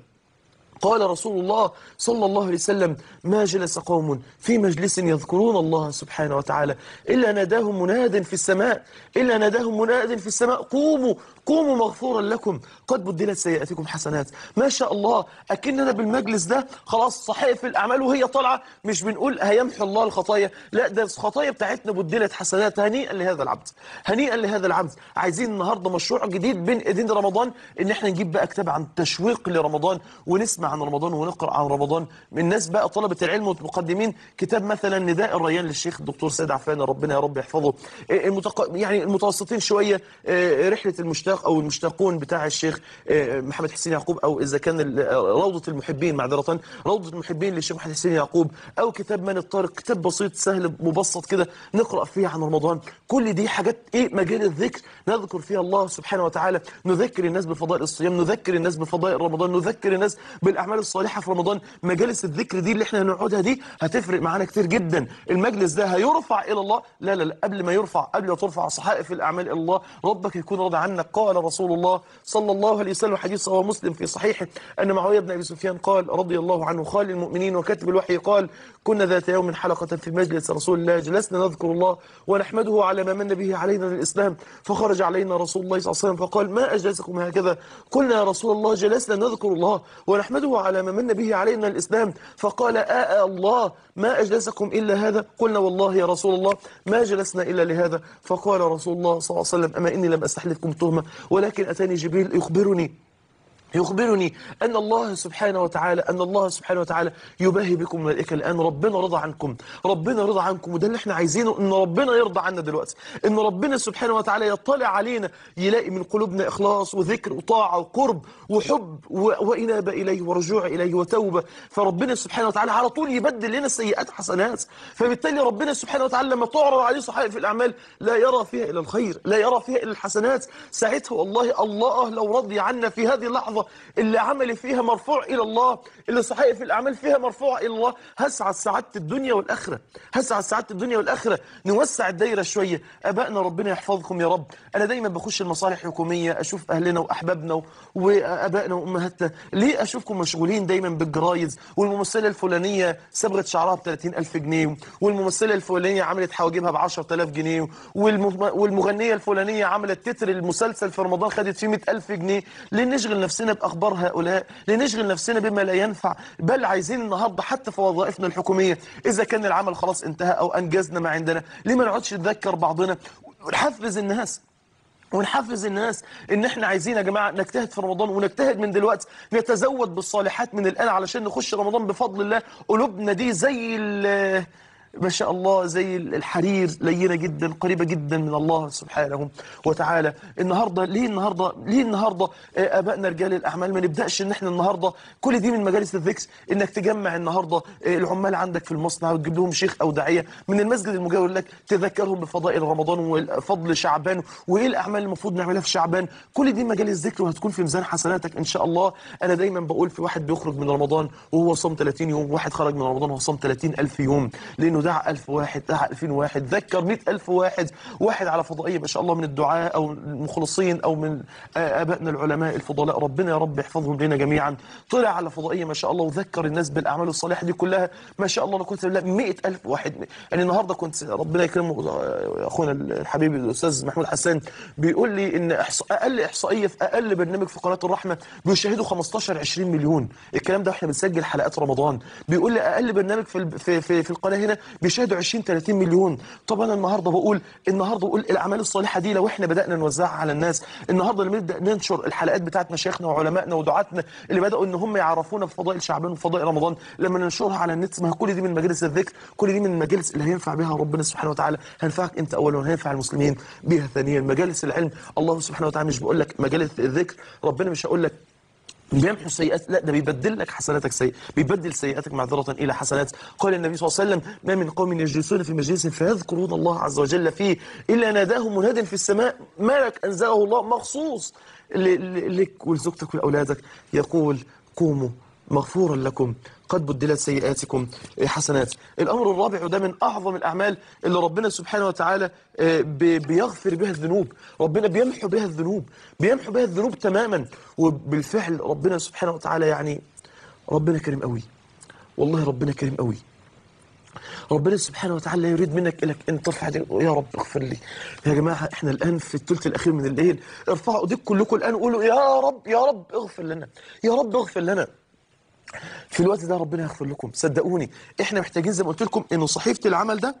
قال رسول الله صلى الله عليه وسلم ما جلس قوم في مجلس يذكرون الله سبحانه وتعالى إلا ناداهم مناد في السماء إلا ناداهم مناد في السماء قوموا قوموا مغفورا لكم قد بدلت سيئاتكم حسنات ما شاء الله أكننا بالمجلس ده خلاص صحائف الأعمال وهي طالعة مش بنقول هيمحو الله الخطايا لا ده الخطايا بتاعتنا بدلت حسنات هنيئا لهذا العبد هنيئا لهذا العبد عايزين النهاردة مشروع جديد بين ايدين رمضان ان احنا نجيب بقى كتاب عن تشويق لرمضان ونسمع عن رمضان ونقرأ عن رمضان من الناس بقى طلبة العلم والمقدمين كتاب مثلا نداء الريان للشيخ الدكتور سيد عفان ربنا يا رب يحفظه إيه المتق... يعني المتوسطين شوية إيه رحلة المشتاق او المشتاقون بتاع الشيخ إيه محمد حسين يعقوب او اذا كان ال- روضة المحبين معذرة روضة المحبين للشيخ محمد حسين يعقوب او كتاب من الطارق كتاب بسيط سهل مبسط كده نقرأ فيه عن رمضان كل دي حاجات ايه مجال الذكر نذكر فيها الله سبحانه وتعالى نذكر الناس بفضائل الصيام نذكر الناس بفضائل رمضان نذكر الناس بالاعمال الصالحه في رمضان مجالس الذكر دي اللي احنا هنقعدها دي هتفرق معانا كتير جدا المجلس ده هيرفع الى الله لا لا لا قبل ما يرفع قبل ما ترفع صحائف الاعمال الى الله ربك يكون راضي عنك قال رسول الله صلى الله عليه وسلم حديث رواه مسلم في صحيحه ان معاويه بن ابي سفيان قال رضي الله عنه قال المؤمنين وكاتب الوحي قال كنا ذات يوم حلقه في مجلس رسول الله جلسنا نذكر الله ونحمده على ما من به علينا للاسلام فخرج علينا رسول الله صلى الله عليه وسلم فقال ما اجلسكم هكذا قلنا يا رسول الله جلسنا نذكر الله ونحمده على ما من به علينا الاسلام فقال آه الله ما اجلسكم الا هذا قلنا والله يا رسول الله ما جلسنا الا لهذا فقال رسول الله صلى الله عليه وسلم اما اني لم استحلفكم تهمه ولكن اتاني جبريل يخبرني يخبرني أن الله سبحانه وتعالى أن الله سبحانه وتعالى يباهي بكم الملائكة الآن ربنا رضى عنكم ربنا رضى عنكم وده اللي احنا عايزينه أن ربنا يرضى عنا دلوقتي أن ربنا سبحانه وتعالى يطلع علينا يلاقي من قلوبنا إخلاص وذكر وطاعة وقرب وحب و... وإنابة إليه ورجوع إليه وتوبة فربنا سبحانه وتعالى على طول يبدل لنا السيئات حسنات فبالتالي ربنا سبحانه وتعالى لما تعرض عليه صحائف الأعمال لا يرى فيها إلى الخير لا يرى فيها إلى الحسنات ساعتها والله الله لو رضي عنا في هذه اللحظة اللي عملي فيها مرفوع إلى الله اللي صحائف الأعمال فيها مرفوعة إلى الله هسعد سعادة الدنيا والآخرة هسعد سعادة الدنيا والآخرة نوسع الدايرة شوية أبائنا ربنا يحفظكم يا رب أنا دايما بخش المصالح الحكومية أشوف أهلنا وأحبابنا و- وأبائنا وأمهاتنا ليه أشوفكم مشغولين دايما بالجرايد والممثلة الفلانية صبغت شعرها ب 30000 جنيه والممثلة الفلانية عملت حواجبها ب 10000 جنيه والم- والمغنية الفلانية عملت تتر المسلسل في رمضان خدت فيه 100000 جنيه ليه نشغل نفسنا بأخبار هؤلاء ليه نشغل نفسنا بما لا ينفع بل عايزين النهاردة حتى في وظائفنا الحكومية إذا كان العمل خلاص انتهى أو أنجزنا ما عندنا ليه ما نقعدش نذكر بعضنا ونحفز الناس ونحفز الناس ان احنا عايزين يا جماعه نجتهد في رمضان ونجتهد من دلوقتي نتزود بالصالحات من الان علشان نخش رمضان بفضل الله قلوبنا دي زي ال- ما شاء الله زي الحرير لينه جدا قريبه جدا من الله سبحانه وتعالى النهارده ليه النهارده ليه النهارده آه، ابائنا رجال الاعمال ما نبداش ان احنا النهارده كل دي من مجالس الذكر انك تجمع النهارده آه، العمال عندك في المصنع وتجيب لهم شيخ او داعيه من المسجد المجاور لك تذكرهم بفضائل رمضان وفضل شعبان وايه الاعمال اللي المفروض نعملها في شعبان كل دي مجالس ذكر وهتكون في ميزان حسناتك ان شاء الله انا دايما بقول في واحد بيخرج من رمضان وهو صام 30 يوم واحد خرج من رمضان وهو صام 30 الف يوم لانه انه دعا 1000 واحد دعا 2000 واحد ذكر 100000 واحد واحد على فضائيه ما شاء الله من الدعاء او المخلصين او من آه، ابائنا العلماء الفضلاء ربنا يا رب يحفظهم لنا جميعا طلع على فضائيه ما شاء الله وذكر الناس بالاعمال الصالحه دي كلها ما شاء الله انا كنت بالله 100000 واحد يعني النهارده كنت ربنا يكرمه آه، اخونا الحبيب الاستاذ محمود حسان بيقول لي ان إحص... اقل احصائيه في اقل برنامج في قناه الرحمه بيشاهدوا 15 20 مليون الكلام ده واحنا بنسجل حلقات رمضان بيقول لي اقل برنامج في الب- في في, في القناه هنا بيشاهدوا 20 30 مليون طب انا النهارده بقول النهارده بقول الاعمال الصالحه دي لو احنا بدانا نوزعها على الناس النهارده لما نبدا ننشر الحلقات بتاعت مشايخنا وعلمائنا ودعاتنا اللي بداوا ان هم يعرفونا بفضائل شعبان وفضائل رمضان لما ننشرها على النت ما هي كل دي من مجالس الذكر كل دي من المجالس اللي هينفع بها ربنا سبحانه وتعالى هينفعك انت اولا وهينفع المسلمين بها ثانيا مجالس العلم الله سبحانه وتعالى مش بيقول لك مجالس الذكر ربنا مش هيقول لك بيمحو السيئات لا ده بيبدل لك حسناتك سيئ بيبدل سيئاتك معذرة إلى حسنات قال النبي صلى الله عليه وسلم ما من قوم يجلسون في مجلس فيذكرون الله عز وجل فيه إلا ناداهم مناد في السماء ملك أنزله الله مخصوص ل- ل- لك ولزوجتك ولأولادك يقول قوموا مغفورا لكم قد بدلت سيئاتكم حسنات الأمر الرابع وده من أعظم الأعمال اللي ربنا سبحانه وتعالى آه، بي- بيغفر بها الذنوب ربنا بيمحو بها الذنوب بيمحو بها الذنوب تماما وبالفعل ربنا سبحانه وتعالى يعني ربنا كريم قوي والله ربنا كريم قوي ربنا سبحانه وتعالى لا يريد منك انك انت ترفع ايديك يا رب اغفر لي يا جماعه احنا الان في الثلث الاخير من الليل ارفعوا ايديك كلكم الان قولوا يا رب يا رب اغفر لنا يا رب اغفر لنا في الوقت ده ربنا يغفر لكم صدقوني احنا محتاجين زي ما قلت لكم انه صحيفه العمل ده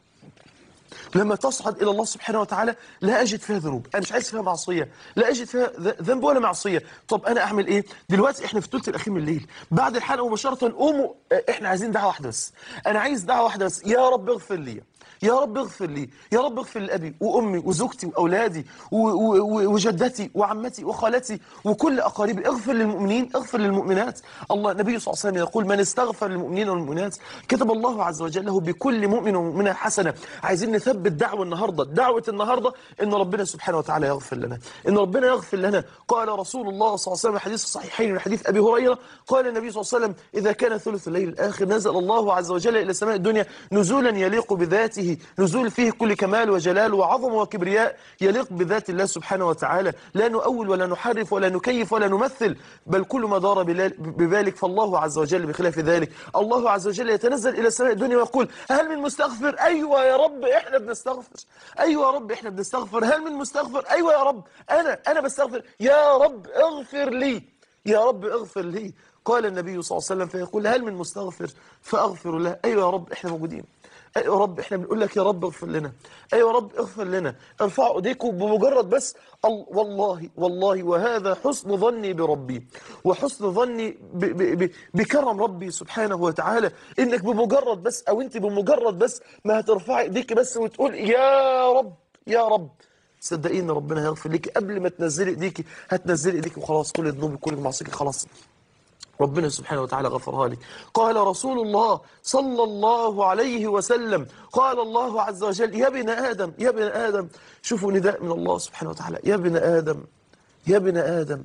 لما تصعد الى الله سبحانه وتعالى لا اجد فيها ذنوب انا مش عايز فيها معصيه لا اجد فيها ذ- ذنب ولا معصيه طب انا اعمل ايه دلوقتي احنا في الثلث الاخير من الليل بعد الحلقه مباشره قوموا اه، احنا عايزين دعوه واحده بس انا عايز دعوه واحده بس يا رب اغفر لي يا رب اغفر لي يا رب اغفر لابي وامي وزوجتي واولادي و- و- و- وجدتي وعمتي وخالتي وكل اقاربي اغفر للمؤمنين اغفر للمؤمنات الله النبي صلى الله عليه وسلم يقول من استغفر للمؤمنين والمؤمنات كتب الله عز وجل له بكل مؤمن ومؤمنه حسنه عايزين نثبت دعوه النهارده دعوه النهارده ان ربنا سبحانه وتعالى يغفر لنا ان ربنا يغفر لنا قال رسول الله صلى الله عليه وسلم حديث الصحيحين من حديث ابي هريره قال النبي صلى الله عليه وسلم اذا كان ثلث الليل الاخر نزل الله عز وجل الى سماء الدنيا نزولا يليق بذاته نزول فيه كل كمال وجلال وعظمه وكبرياء يليق بذات الله سبحانه وتعالى لا نؤول ولا نحرف ولا نكيف ولا نمثل بل كل ما دار بلال- بذلك فالله عز وجل بخلاف ذلك الله عز وجل يتنزل الى سماء الدنيا ويقول هل من مستغفر ايوه يا رب احنا بنستغفر ايوه يا رب احنا بنستغفر هل من مستغفر ايوه يا رب انا انا بستغفر يا رب اغفر لي يا رب اغفر لي قال النبي صلى الله عليه وسلم فيقول هل من مستغفر فاغفر له ايوه يا رب احنا موجودين ايوه يا رب احنا بنقول لك يا رب اغفر لنا ايوه يا رب اغفر لنا ارفعوا ايديكم بمجرد بس ال- والله والله وهذا حسن ظني بربي وحسن ظني ب ب ب بكرم ربي سبحانه وتعالى انك بمجرد بس او انت بمجرد بس ما هترفعي ايديك بس وتقول يا رب يا رب صدقيني ربنا هيغفر لك قبل ما تنزلي ايديكي هتنزلي ايديكي وخلاص كل ذنوبك كل معصيتك خلاص ربنا سبحانه وتعالى غفرها لك قال رسول الله صلى الله عليه وسلم قال الله عز وجل يا ابن آدم يا ابن آدم شوفوا نداء من الله سبحانه وتعالى يا ابن آدم يا ابن آدم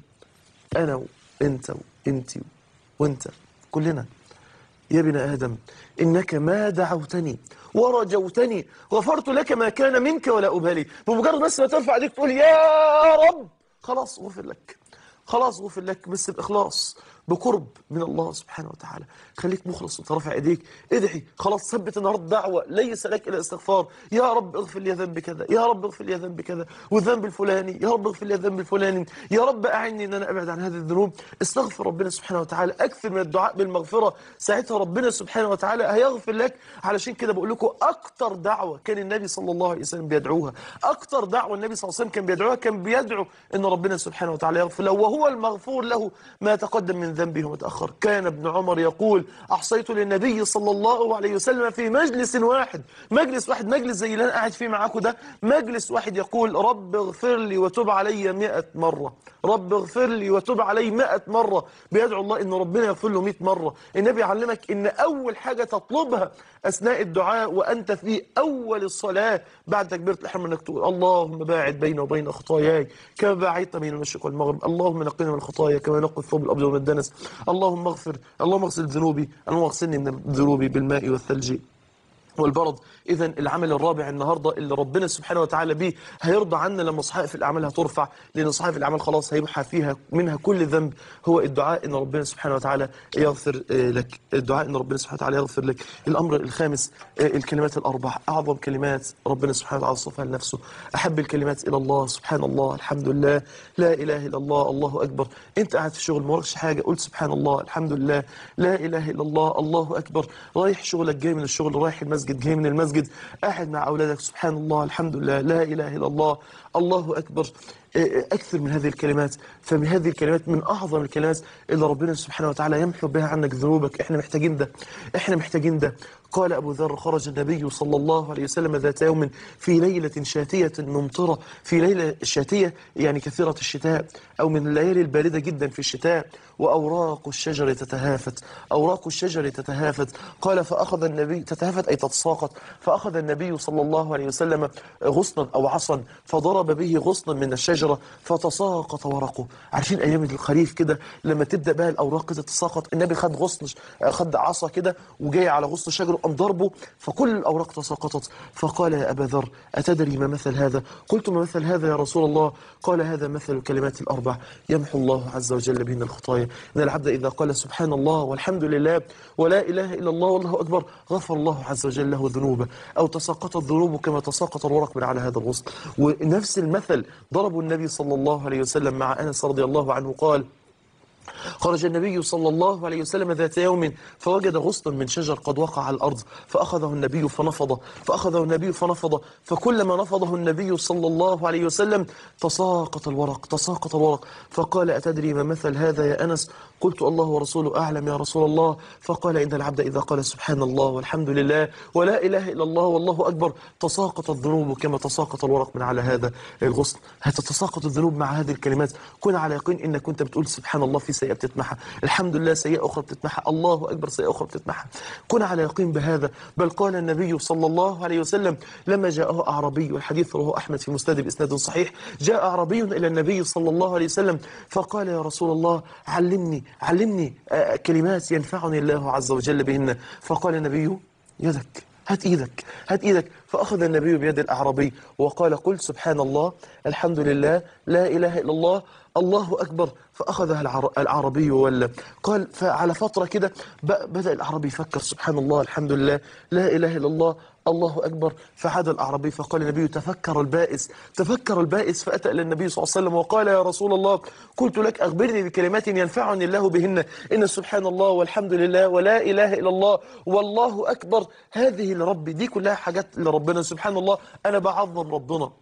أنا وإنت وإنت وإنت كلنا يا ابن آدم إنك ما دعوتني ورجوتني غفرت لك ما كان منك ولا أبالي بمجرد بس ما ترفع ايديك تقول يا رب خلاص غفر لك خلاص غفر لك بس بإخلاص بقرب من الله سبحانه وتعالى خليك مخلص وانت رافع ايديك ادعي خلاص ثبت النهارده دعوه ليس لك الا استغفار يا رب اغفر لي ذنبي كذا يا رب اغفر لي ذنبي كذا والذنب الفلاني يا رب اغفر لي الذنب الفلاني يا رب اعني ان انا ابعد عن هذه الذنوب استغفر ربنا سبحانه وتعالى اكثر من الدعاء بالمغفره ساعتها ربنا سبحانه وتعالى هيغفر لك علشان كده بقول لكم اكتر دعوه كان النبي صلى الله عليه وسلم بيدعوها اكتر دعوه النبي صلى الله عليه وسلم كان بيدعوها كان بيدعو ان ربنا سبحانه وتعالى يغفر له وهو المغفور له ما تقدم من ذنبه وما تاخر كان ابن عمر يقول احصيت للنبي صلى الله عليه وسلم في مجلس واحد مجلس واحد مجلس زي اللي انا قاعد فيه معاكم ده مجلس واحد يقول رب اغفر لي وتب علي مئة مرة رب اغفر لي وتب علي مئة مرة بيدعو الله ان ربنا يغفر له 100 مرة النبي علمك ان اول حاجة تطلبها اثناء الدعاء وانت في اول الصلاة بعد تكبيرة الاحرام انك تقول اللهم باعد بيني وبين خطاياي كما باعدت بين المشرق والمغرب اللهم نقني من الخطايا كما نقي الثوب الابيض من الدنس اللهم اغفر اللهم اغسل ذنوبي اللهم اغسلني من ذنوبي بالماء والثلج والبرد اذا العمل الرابع النهارده اللي ربنا سبحانه وتعالى بيه هيرضى عنا لما صحائف الاعمال هترفع لان صحائف الاعمال خلاص هيمحى فيها منها كل ذنب هو الدعاء ان ربنا سبحانه وتعالى يغفر آه، لك الدعاء ان ربنا سبحانه وتعالى يغفر لك الامر الخامس آه، الكلمات الاربع اعظم كلمات ربنا سبحانه وتعالى صفها لنفسه احب الكلمات الى الله سبحان الله الحمد لله لا اله الا الله الله اكبر انت قاعد في الشغل ما وراكش حاجه قلت سبحان الله الحمد لله لا اله الا الله الله اكبر رايح شغلك جاي من الشغل رايح المسجد جاي من المسجد قاعد مع اولادك سبحان الله الحمد لله لا اله الا الله الله اكبر اكثر من هذه الكلمات فمن هذه الكلمات من اعظم الكلمات اللي ربنا سبحانه وتعالى يمحو بها عنك ذنوبك احنا محتاجين ده احنا محتاجين ده قال ابو ذر خرج النبي صلى الله عليه وسلم ذات يوم في ليله شاتيه ممطره في ليله شاتيه يعني كثيره الشتاء او من الليالي البارده جدا في الشتاء واوراق الشجر تتهافت اوراق الشجر تتهافت قال فاخذ النبي تتهافت اي تتساقط فاخذ النبي صلى الله عليه وسلم غصنا او عصا فضرب به غصنا من الشجره فتساقط ورقه عارفين ايام الخريف كده لما تبدا بقى الاوراق كده تتساقط النبي خد غصن خد عصا كده وجاي على غصن شجره قام ضربه فكل الاوراق تساقطت فقال يا ابا ذر اتدري ما مثل هذا قلت ما مثل هذا يا رسول الله قال هذا مثل الكلمات الاربع يمحو الله عز وجل بهن الخطايا ان العبد اذا قال سبحان الله والحمد لله ولا اله الا الله والله اكبر غفر الله عز وجل له ذنوبه او تساقطت ذنوبه كما تساقط الورق من على هذا الغصن ونفس المثل ضربه النبي صلى الله عليه وسلم مع انس رضي الله عنه قال خرج النبي صلى الله عليه وسلم ذات يوم فوجد غصنا من شجر قد وقع على الأرض فأخذه النبي فنفضه فأخذه النبي فنفضه فكلما نفضه النبي صلى الله عليه وسلم تساقط الورق تساقط الورق فقال أتدري ما مثل هذا يا أنس قلت الله ورسوله أعلم يا رسول الله فقال إن العبد إذا قال سبحان الله والحمد لله ولا إله إلا الله والله أكبر تساقط الذنوب كما تساقط الورق من على هذا الغصن هتتساقط الذنوب مع هذه الكلمات كن على يقين إنك كنت بتقول سبحان الله في سيئة بتتمحى الحمد لله سيئة أخرى بتتمحى الله أكبر سيئة أخرى بتتمحى كن على يقين بهذا بل قال النبي صلى الله عليه وسلم لما جاءه أعربي والحديث رواه أحمد في مسند بإسناد صحيح جاء أعربي إلى النبي صلى الله عليه وسلم فقال يا رسول الله علمني علمني آه، كلمات ينفعني الله عز وجل بهن فقال النبي يدك هات ايدك هات ايدك فاخذ النبي بيد الاعرابي وقال قل سبحان الله الحمد لله لا اله الا الله الله اكبر فاخذها العر- العربي ولا قال فعلى فتره كده ب- بدا الاعرابي يفكر سبحان الله الحمد لله لا اله الا الله الله اكبر فعاد الاعرابي فقال النبي تفكر البائس تفكر البائس فاتى الى النبي صلى الله عليه وسلم وقال يا رسول الله قلت لك اخبرني بكلمات ينفعني الله بهن ان سبحان الله والحمد لله ولا اله الا الله والله اكبر هذه لربي دي كلها حاجات لربنا سبحان الله انا بعظم ربنا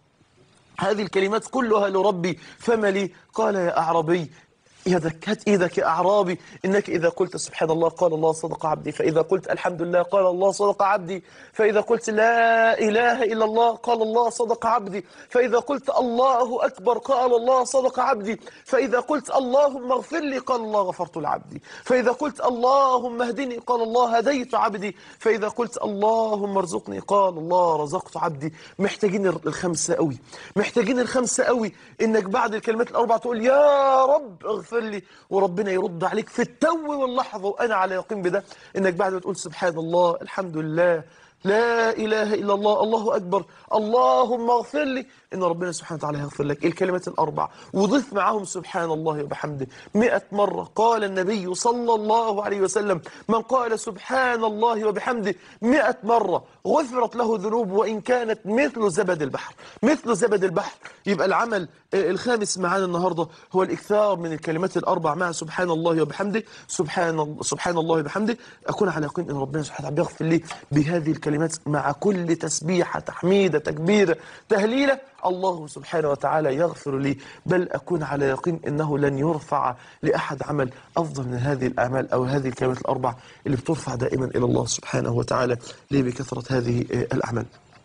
هذه الكلمات كلها لربي فما لي قال يا أعرابي يدك هات ايدك يا اعرابي انك اذا قلت سبحان الله قال الله صدق عبدي فاذا قلت الحمد لله قال الله صدق عبدي فاذا قلت لا اله الا الله قال الله صدق عبدي فاذا قلت الله اكبر قال الله صدق عبدي فاذا قلت اللهم اغفر لي قال الله غفرت لعبدي فاذا قلت اللهم اهدني قال الله هديت عبدي فاذا قلت اللهم ارزقني قال الله رزقت عبدي محتاجين الخمسه قوي محتاجين الخمسه قوي انك بعد الكلمات الاربعه تقول يا رب اغفر لي وربنا يرد عليك في التو واللحظه وانا على يقين بده انك بعد ما تقول سبحان الله الحمد لله لا إله إلا الله الله أكبر اللهم اغفر لي إن ربنا سبحانه وتعالى يغفر لك الكلمات الأربع وضيف معهم سبحان الله وبحمده مئة مرة قال النبي صلى الله عليه وسلم من قال سبحان الله وبحمده مئة مرة غفرت له ذنوب وإن كانت مثل زبد البحر مثل زبد البحر يبقى العمل آه، الخامس معانا النهاردة هو الإكثار من الكلمات الأربع مع سبحان الله وبحمده سبحان, سبحان الله وبحمده أكون على يقين أن ربنا سبحانه وتعالى بيغفر لي بهذه الكلمات مع كل تسبيحة تحميدة تكبيرة تهليلة الله سبحانه وتعالى يغفر لي بل أكون على يقين أنه لن يرفع لأحد عمل أفضل من هذه الأعمال أو هذه الكلمات الأربع اللي بترفع دائما إلى الله سبحانه وتعالى ليه بكثرة هذه آه، الأعمال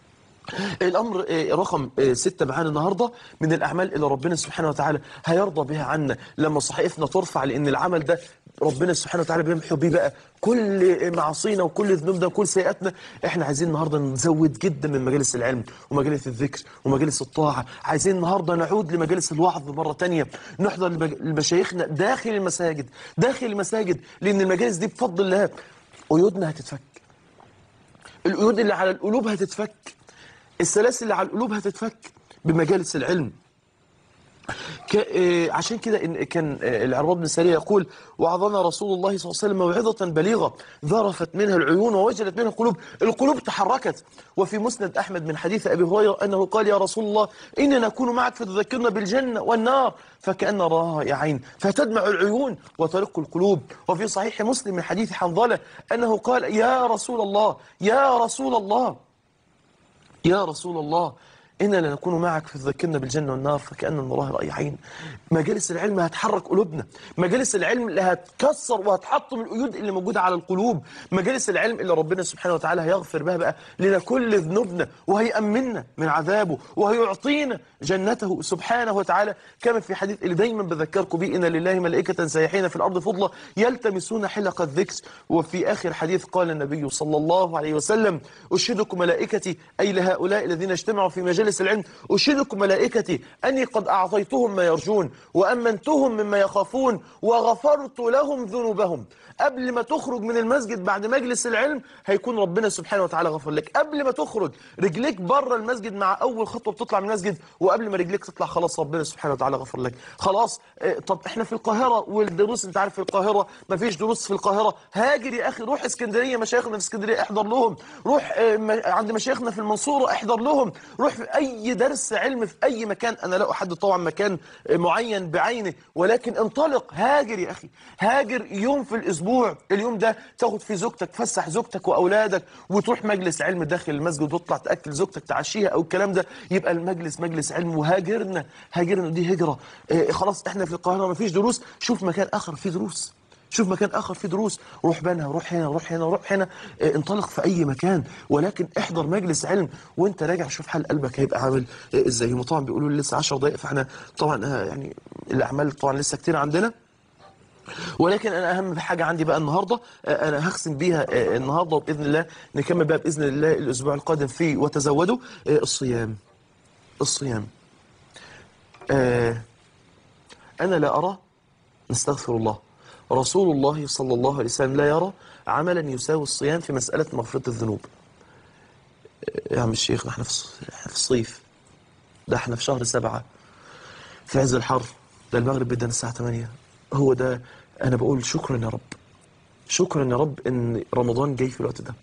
الامر آه، رقم آه، ستة معانا النهارده من الاعمال اللي ربنا سبحانه وتعالى هيرضى بها عنا لما صحائفنا ترفع لان العمل ده ربنا سبحانه وتعالى بيمحو بيه بقى كل معاصينا وكل ذنوبنا وكل سيئاتنا احنا عايزين النهارده نزود جدا من مجالس العلم ومجالس الذكر ومجالس الطاعه عايزين النهارده نعود لمجالس الوعظ مره تانية نحضر لمج- لمشايخنا داخل المساجد داخل المساجد لان المجالس دي بفضل الله قيودنا هتتفك القيود اللي على القلوب هتتفك السلاسل اللي على القلوب هتتفك بمجالس العلم ك... آه، عشان كده إن كان آه، العرباض بن سارية يقول وعظنا رسول الله صلى الله عليه وسلم موعظة بليغة ذرفت منها العيون ووجلت منها القلوب القلوب تحركت وفي مسند أحمد من حديث أبي هريرة أنه قال يا رسول الله إننا نكون معك فتذكرنا بالجنة والنار فكأن راها عين فتدمع العيون وترق القلوب وفي صحيح مسلم من حديث حنظلة أنه قال يا رسول الله يا رسول الله يا رسول الله إنا لنكون معك فتذكرنا بالجنة والنار فكأن المراه رأي عين مجالس العلم هتحرك قلوبنا مجالس العلم اللي هتكسر وهتحطم القيود اللي موجودة على القلوب مجالس العلم اللي ربنا سبحانه وتعالى هيغفر بها بقى لنا كل ذنوبنا وهيأمننا من عذابه وهيعطينا جنته سبحانه وتعالى كما في حديث اللي دايما بذكركم به إن لله ملائكة سيحين في الأرض فضلة يلتمسون حلق الذكر وفي آخر حديث قال النبي صلى الله عليه وسلم أشهدكم ملائكتي أي لهؤلاء الذين اجتمعوا في مجالس العلم أشهدكم ملائكتي أني قد أعطيتهم ما يرجون وأمنتهم مما يخافون وغفرت لهم ذنوبهم قبل ما تخرج من المسجد بعد مجلس العلم هيكون ربنا سبحانه وتعالى غفر لك قبل ما تخرج رجليك بره المسجد مع أول خطوة بتطلع من المسجد وقبل ما رجليك تطلع خلاص ربنا سبحانه وتعالى غفر لك خلاص آه، طب احنا في القاهرة والدروس انت عارف في القاهرة مفيش دروس في القاهرة هاجر يا أخي روح اسكندرية مشايخنا في اسكندرية احضر لهم روح آه، م- عند مشايخنا في المنصورة احضر لهم روح في أي درس علم في أي مكان أنا لا أحدد طبعا مكان آه، معين بعينه ولكن انطلق هاجر يا أخي هاجر يوم في الأسبوع اليوم ده تاخد فيه زوجتك تفسح زوجتك وأولادك وتروح مجلس علم داخل المسجد وتطلع تأكل زوجتك تعشيها أو الكلام ده يبقى المجلس مجلس علم وهاجرنا هاجرنا دي هجرة آه، خلاص احنا في القاهرة مفيش دروس شوف مكان آخر فيه دروس شوف مكان آخر فيه دروس روح بنها روح هنا روح هنا روح هنا اه، انطلق في أي مكان ولكن احضر مجلس علم وانت راجع شوف حال قلبك هيبقى عامل اه، ازاي هم طبعا بيقولوا لي لسه 10 دقائق فاحنا طبعا اه، يعني الأعمال طبعا لسه كتير عندنا ولكن انا اهم حاجه عندي بقى النهارده آه، انا هختم بيها آه، النهارده وباذن الله نكمل بقى باذن الله الاسبوع القادم في وتزودوا آه، الصيام الصيام آه، انا لا ارى نستغفر الله رسول الله صلى الله عليه وسلم لا يرى عملا يساوي الصيام في مساله مغفره الذنوب آه، يا عم الشيخ احنا في الص- إحنا في الصيف ده احنا في شهر سبعة في عز الحر ده المغرب بدنا الساعة 8 هو ده أنا بقول شكرا يا رب شكرا يا رب إن رمضان جاي في الوقت ده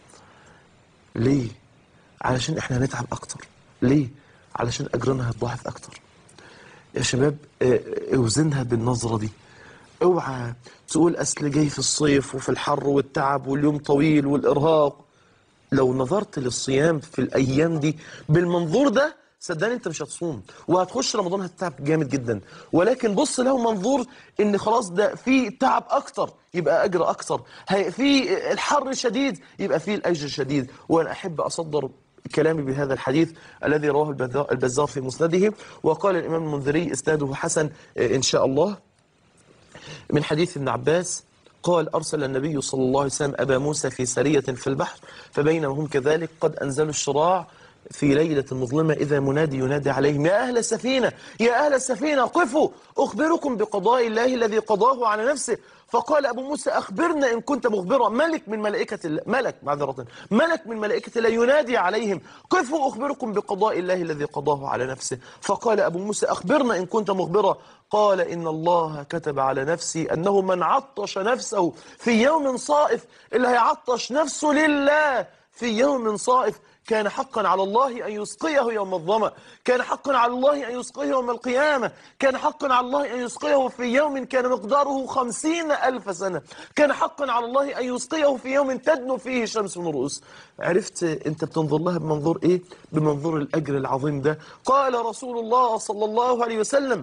ليه؟ علشان إحنا هنتعب أكتر ليه؟ علشان أجرنا هيتضاعف أكتر يا شباب اه، اوزنها بالنظرة دي اوعى تقول أصل جاي في الصيف وفي الحر والتعب واليوم طويل والإرهاق لو نظرت للصيام في الايام دي بالمنظور ده صدقني انت مش هتصوم وهتخش رمضان هتتعب جامد جدا ولكن بص له منظور ان خلاص ده في تعب اكتر يبقى اجر اكتر هي- في الحر شديد يبقى في الاجر شديد وانا احب اصدر كلامي بهذا الحديث الذي رواه البزار- البزار في مسنده وقال الامام المنذري اسناده حسن آه، ان شاء الله من حديث ابن عباس قال أرسل النبي صلى الله عليه وسلم أبا موسى في سرية في البحر فبينما هم كذلك قد أنزلوا الشراع في ليلة مظلمة إذا منادي ينادي عليهم يا أهل السفينة يا أهل السفينة قفوا أخبركم بقضاء الله الذي قضاه على نفسه فقال أبو موسى أخبرنا إن كنت مخبرا ملك من ملائكة الله ملك معذرة ملك من ملائكة الله ينادي عليهم قفوا أخبركم بقضاء الله الذي قضاه على نفسه فقال أبو موسى أخبرنا إن كنت مخبرا قال إن الله كتب على نفسي أنه من عطش نفسه في يوم صائف اللي هيعطش نفسه لله في يوم صائف كان حقا على الله أن يسقيه يوم الظمأ كان حقا على الله أن يسقيه يوم القيامة كان حقا على الله أن يسقيه في يوم كان مقداره خمسين ألف سنة كان حقا على الله أن يسقيه في يوم تدنو فيه الشمس من الرؤوس عرفت أنت بتنظر لها بمنظور إيه بمنظور الأجر العظيم ده قال رسول الله صلى الله عليه وسلم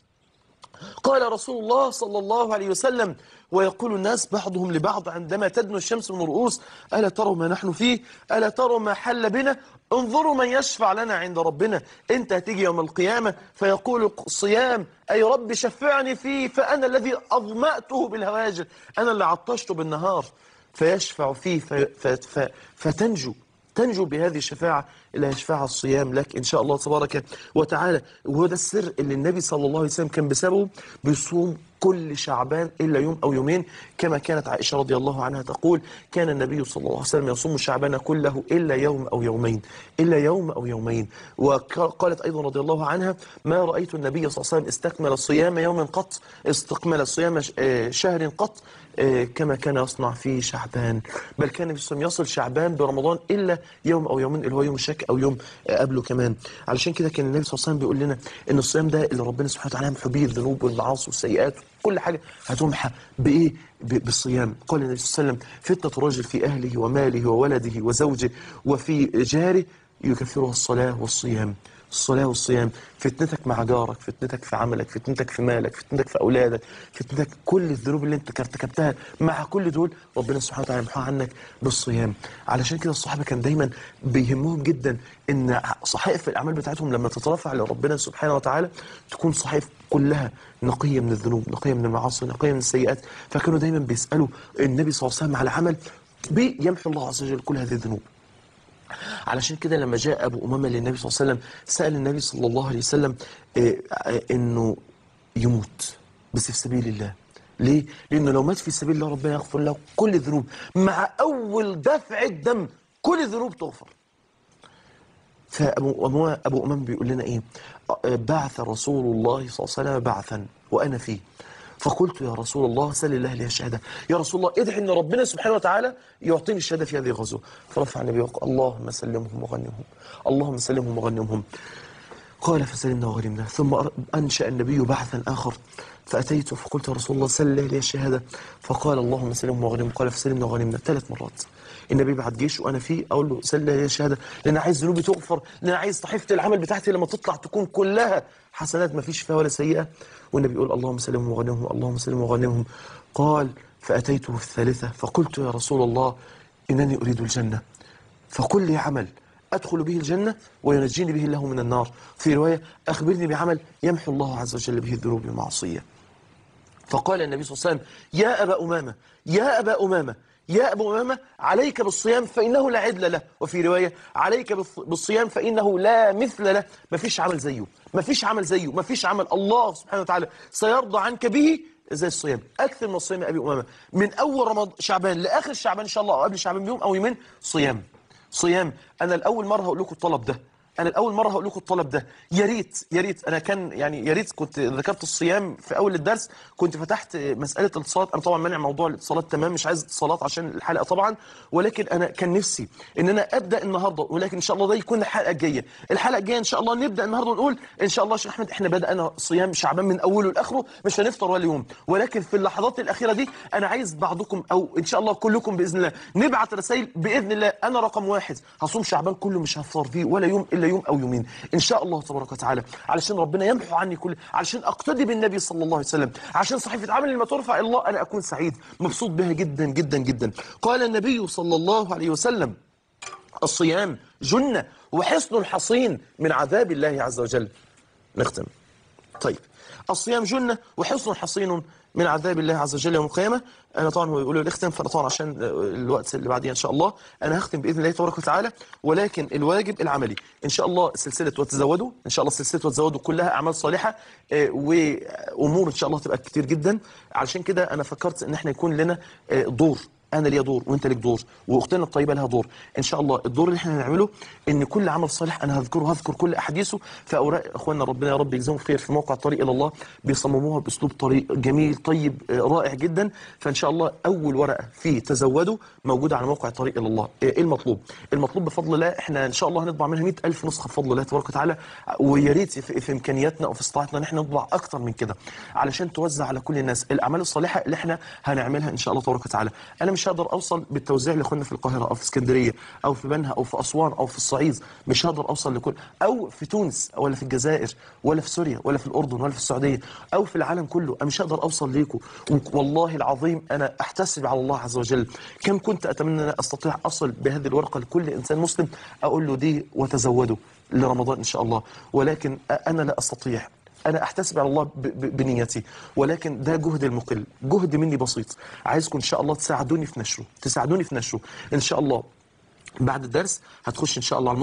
قال رسول الله صلى الله عليه وسلم ويقول الناس بعضهم لبعض عندما تدنو الشمس من الرؤوس ألا تروا ما نحن فيه ألا تروا ما حل بنا انظروا من يشفع لنا عند ربنا انت هتيجي يوم القيامة فيقول الصيام أي رب شفعني فيه فأنا الذي أظمأته بالهواجر أنا اللي عطشته بالنهار فيشفع فيه في في في فتنجو تنجو بهذه الشفاعة اللي هيشفعها الصيام لك إن شاء الله تبارك وتعالى وهو ده السر اللي النبي صلى الله عليه وسلم كان بسببه بيصوم كل شعبان إلا يوم أو يومين كما كانت عائشة رضي الله عنها تقول كان النبي صلى الله عليه وسلم يصوم شعبان كله إلا يوم أو يومين إلا يوم أو يومين وقالت أيضا رضي الله عنها ما رأيت النبي صلى الله عليه وسلم استكمل الصيام يوم قط استكمل الصيام ش- آه، شهر قط آه، كما كان يصنع في شعبان بل كان النبي صلى الله عليه وسلم يصل شعبان برمضان إلا يوم أو يومين اللي هو يوم الشك أو يوم آه، قبله كمان علشان كده كان النبي صلى الله عليه وسلم بيقول لنا إن الصيام ده اللي ربنا سبحانه وتعالى يمحو به الذنوب والمعاصي والسيئات كل حاجة هتمحى بإيه؟ ب- بالصيام قال النبي صلى الله عليه وسلم فتنة الرجل في أهله وماله وولده وزوجه وفي جاره يكفرها الصلاة والصيام الصلاة والصيام فتنتك مع جارك فتنتك في عملك فتنتك في مالك فتنتك في أولادك فتنتك كل الذنوب اللي انت ارتكبتها مع كل دول ربنا سبحانه وتعالى يمحوها عنك بالصيام علشان كده الصحابة كان دايما بيهمهم جدا ان صحائف الأعمال بتاعتهم لما تترفع لربنا سبحانه وتعالى تكون صحائف كلها نقية من الذنوب نقية من المعاصي نقية من السيئات فكانوا دايما بيسألوا النبي صلى الله عليه وسلم على عمل بيمحو الله عز وجل كل هذه الذنوب علشان كده لما جاء أبو أمامة للنبي صلى الله عليه وسلم سأل النبي صلى الله عليه وسلم آه، آه، إنه يموت بس في سبيل الله ليه؟ لأنه لو مات في سبيل الله ربنا يغفر له كل الذنوب مع أول دفع الدم كل الذنوب تغفر فأبو أبو أبو أمام بيقول لنا إيه آه، بعث رسول الله صلى الله عليه وسلم بعثا وأنا فيه فقلت يا رسول الله سل الله لي الشهادة يا رسول الله ادعي ان ربنا سبحانه وتعالى يعطيني الشهادة في هذه الغزوة فرفع النبي وقال اللهم سلمهم وغنمهم اللهم سلمهم وغنمهم قال فسلمنا وغنمنا ثم أر- أنشأ النبي بعثا آخر فأتيت فقلت يا رسول الله سل لي الشهادة فقال اللهم سلمهم وغنمهم قال فسلمنا وغنمنا ثلاث مرات النبي بعت جيش وانا فيه اقول له سل لي الشهاده لان عايز ذنوبي تغفر لان عايز صحيفه العمل بتاعتي لما تطلع تكون كلها حسنات ما فيش فيها ولا سيئه والنبي يقول اللهم سلمهم وغنمهم اللهم سلمهم وغنمهم قال فاتيته في الثالثه فقلت يا رسول الله انني اريد الجنه فقل لي عمل أدخل به الجنة وينجيني به الله من النار في رواية أخبرني بعمل يمحو الله عز وجل به الذنوب المعصية فقال النبي صلى الله عليه وسلم يا أبا أمامة يا أبا أمامة يا أبا أمامة عليك بالصيام فإنه لا عدل له وفي رواية عليك بالص- بالصيام فإنه لا مثل له ما فيش عمل زيه ما فيش عمل زيه ما فيش عمل الله سبحانه وتعالى سيرضى عنك به زي الصيام أكثر من الصيام يا أبي أمامة من أول رمضان شعبان لآخر شعبان إن شاء الله أو قبل شعبان بيوم أو يومين صيام صيام انا الاول مره هقول لكم الطلب ده انا الاول مره هقول لكم الطلب ده يا ريت يا ريت انا كان يعني يا ريت كنت ذكرت الصيام في اول الدرس كنت فتحت مساله الاتصالات انا طبعا مانع موضوع الاتصالات تمام مش عايز اتصالات عشان الحلقه طبعا ولكن انا كان نفسي ان انا ابدا النهارده ولكن ان شاء الله ده يكون الحلقه الجايه الحلقه الجايه ان شاء الله نبدا النهارده ونقول ان شاء الله يا شيخ احمد احنا بدانا صيام شعبان من اوله لاخره مش هنفطر ولا يوم ولكن في اللحظات الاخيره دي انا عايز بعضكم او ان شاء الله كلكم باذن الله نبعت رسائل باذن الله انا رقم واحد هصوم شعبان كله مش هفطر فيه ولا يوم الا يوم او يومين ان شاء الله تبارك وتعالى علشان ربنا يمحو عني كل علشان اقتدي بالنبي صلى الله عليه وسلم عشان صحيفه عمل لما ترفع إلى الله انا اكون سعيد مبسوط بها جدا جدا جدا قال النبي صلى الله عليه وسلم الصيام جنة وحصن حصين من عذاب الله عز وجل نختم طيب الصيام جنة وحصن حصين من عذاب الله عز وجل يوم القيامة أنا طبعا هو يقولوا لي اختم فأنا طبعا عشان الوقت اللي بعديه إن شاء الله أنا هختم بإذن الله تبارك وتعالى ولكن الواجب العملي إن شاء الله سلسلة وتزودوا إن شاء الله سلسلة وتزودوا كلها أعمال صالحة آه، وأمور إن شاء الله تبقى كتير جدا علشان كده أنا فكرت إن احنا يكون لنا آه، دور انا ليا دور وانت ليك دور واختنا الطيبه لها دور ان شاء الله الدور اللي احنا هنعمله ان كل عمل صالح انا هذكره هذكر كل احاديثه في اوراق اخواننا ربنا يا رب يجزاهم خير في موقع طريق الى الله بيصمموها باسلوب طريق جميل طيب آه، رائع جدا فان شاء الله اول ورقه في تزودوا موجوده على موقع طريق الى الله ايه المطلوب المطلوب بفضل الله احنا ان شاء الله هنطبع منها 100000 نسخه بفضل الله تبارك وتعالى ويا ريت في في امكانياتنا وفي استطاعتنا ان احنا نطبع اكتر من كده علشان توزع على كل الناس الاعمال الصالحه اللي احنا هنعملها ان شاء الله تبارك وتعالى انا مش هقدر اوصل بالتوزيع لاخواننا في القاهره او في اسكندريه او في بنها او في اسوان او في الصعيد مش هقدر اوصل لكل او في تونس ولا في الجزائر ولا في سوريا ولا في الاردن ولا في السعوديه او في العالم كله انا مش هقدر اوصل ليكم والله العظيم انا احتسب على الله عز وجل كم كنت اتمنى ان استطيع اصل بهذه الورقه لكل انسان مسلم اقول له دي وتزودوا لرمضان ان شاء الله ولكن انا لا استطيع انا احتسب على الله ب- ب- بنيتي ولكن ده جهد المقل جهد مني بسيط عايزكم ان شاء الله تساعدوني في نشره تساعدوني في نشره ان شاء الله بعد الدرس هتخش ان شاء الله على الموقع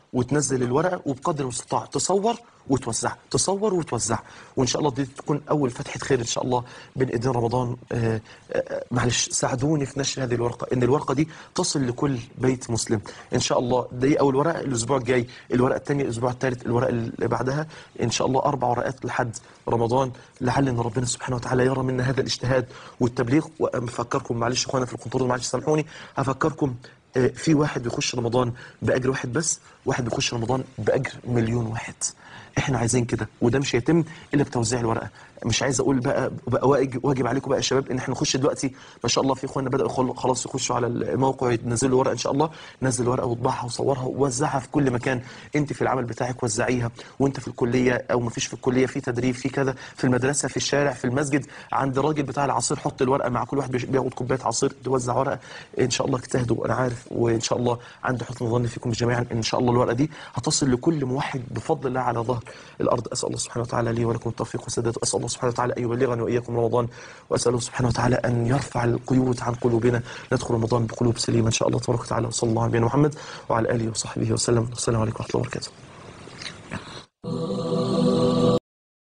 وتنزل الورقه وبقدر المستطاع تصور وتوزع تصور وتوزع وان شاء الله دي تكون اول فتحه خير ان شاء الله بين ايدين رمضان آه، آه، معلش ساعدوني في نشر هذه الورقه ان الورقه دي تصل لكل بيت مسلم ان شاء الله دي اول ورقه الاسبوع الجاي الورقه الثانيه الاسبوع الثالث الورقه اللي بعدها ان شاء الله اربع ورقات لحد رمضان لعل ان ربنا سبحانه وتعالى يرى منا هذا الاجتهاد والتبليغ وافكركم معلش اخوانا في الكنترول معلش سامحوني هفكركم آه، في واحد بيخش رمضان باجر واحد بس واحد بيخش رمضان باجر مليون واحد احنا عايزين كده وده مش هيتم الا بتوزيع الورقه مش عايز اقول بقى بقى واجب, واجب عليكم بقى يا شباب ان احنا نخش دلوقتي ما شاء الله في اخواننا بداوا خل- خلاص يخشوا على الموقع ينزلوا ورقه ان شاء الله نزل ورقه وطبعها وصورها ووزعها في كل مكان انت في العمل بتاعك وزعيها وانت في الكليه او ما فيش في الكليه في تدريب في كذا في المدرسه في الشارع في المسجد عند الراجل بتاع العصير حط الورقه مع كل واحد بيش- بياخد كوبايه عصير توزع ورقه ان شاء الله اجتهدوا انا عارف وان شاء الله عندي حسن ظن فيكم جميعا ان شاء الله الورقه دي هتصل لكل موحد بفضل الله على ظهر الارض اسال الله سبحانه وتعالى لي ولكم التوفيق والسداد واسال الله سبحانه وتعالى ان يبلغني واياكم رمضان واساله سبحانه وتعالى ان يرفع القيود عن قلوبنا ندخل رمضان بقلوب سليمه ان شاء الله تبارك وتعالى وصلى الله على نبينا محمد وعلى اله وصحبه وسلم والسلام عليكم ورحمه الله وبركاته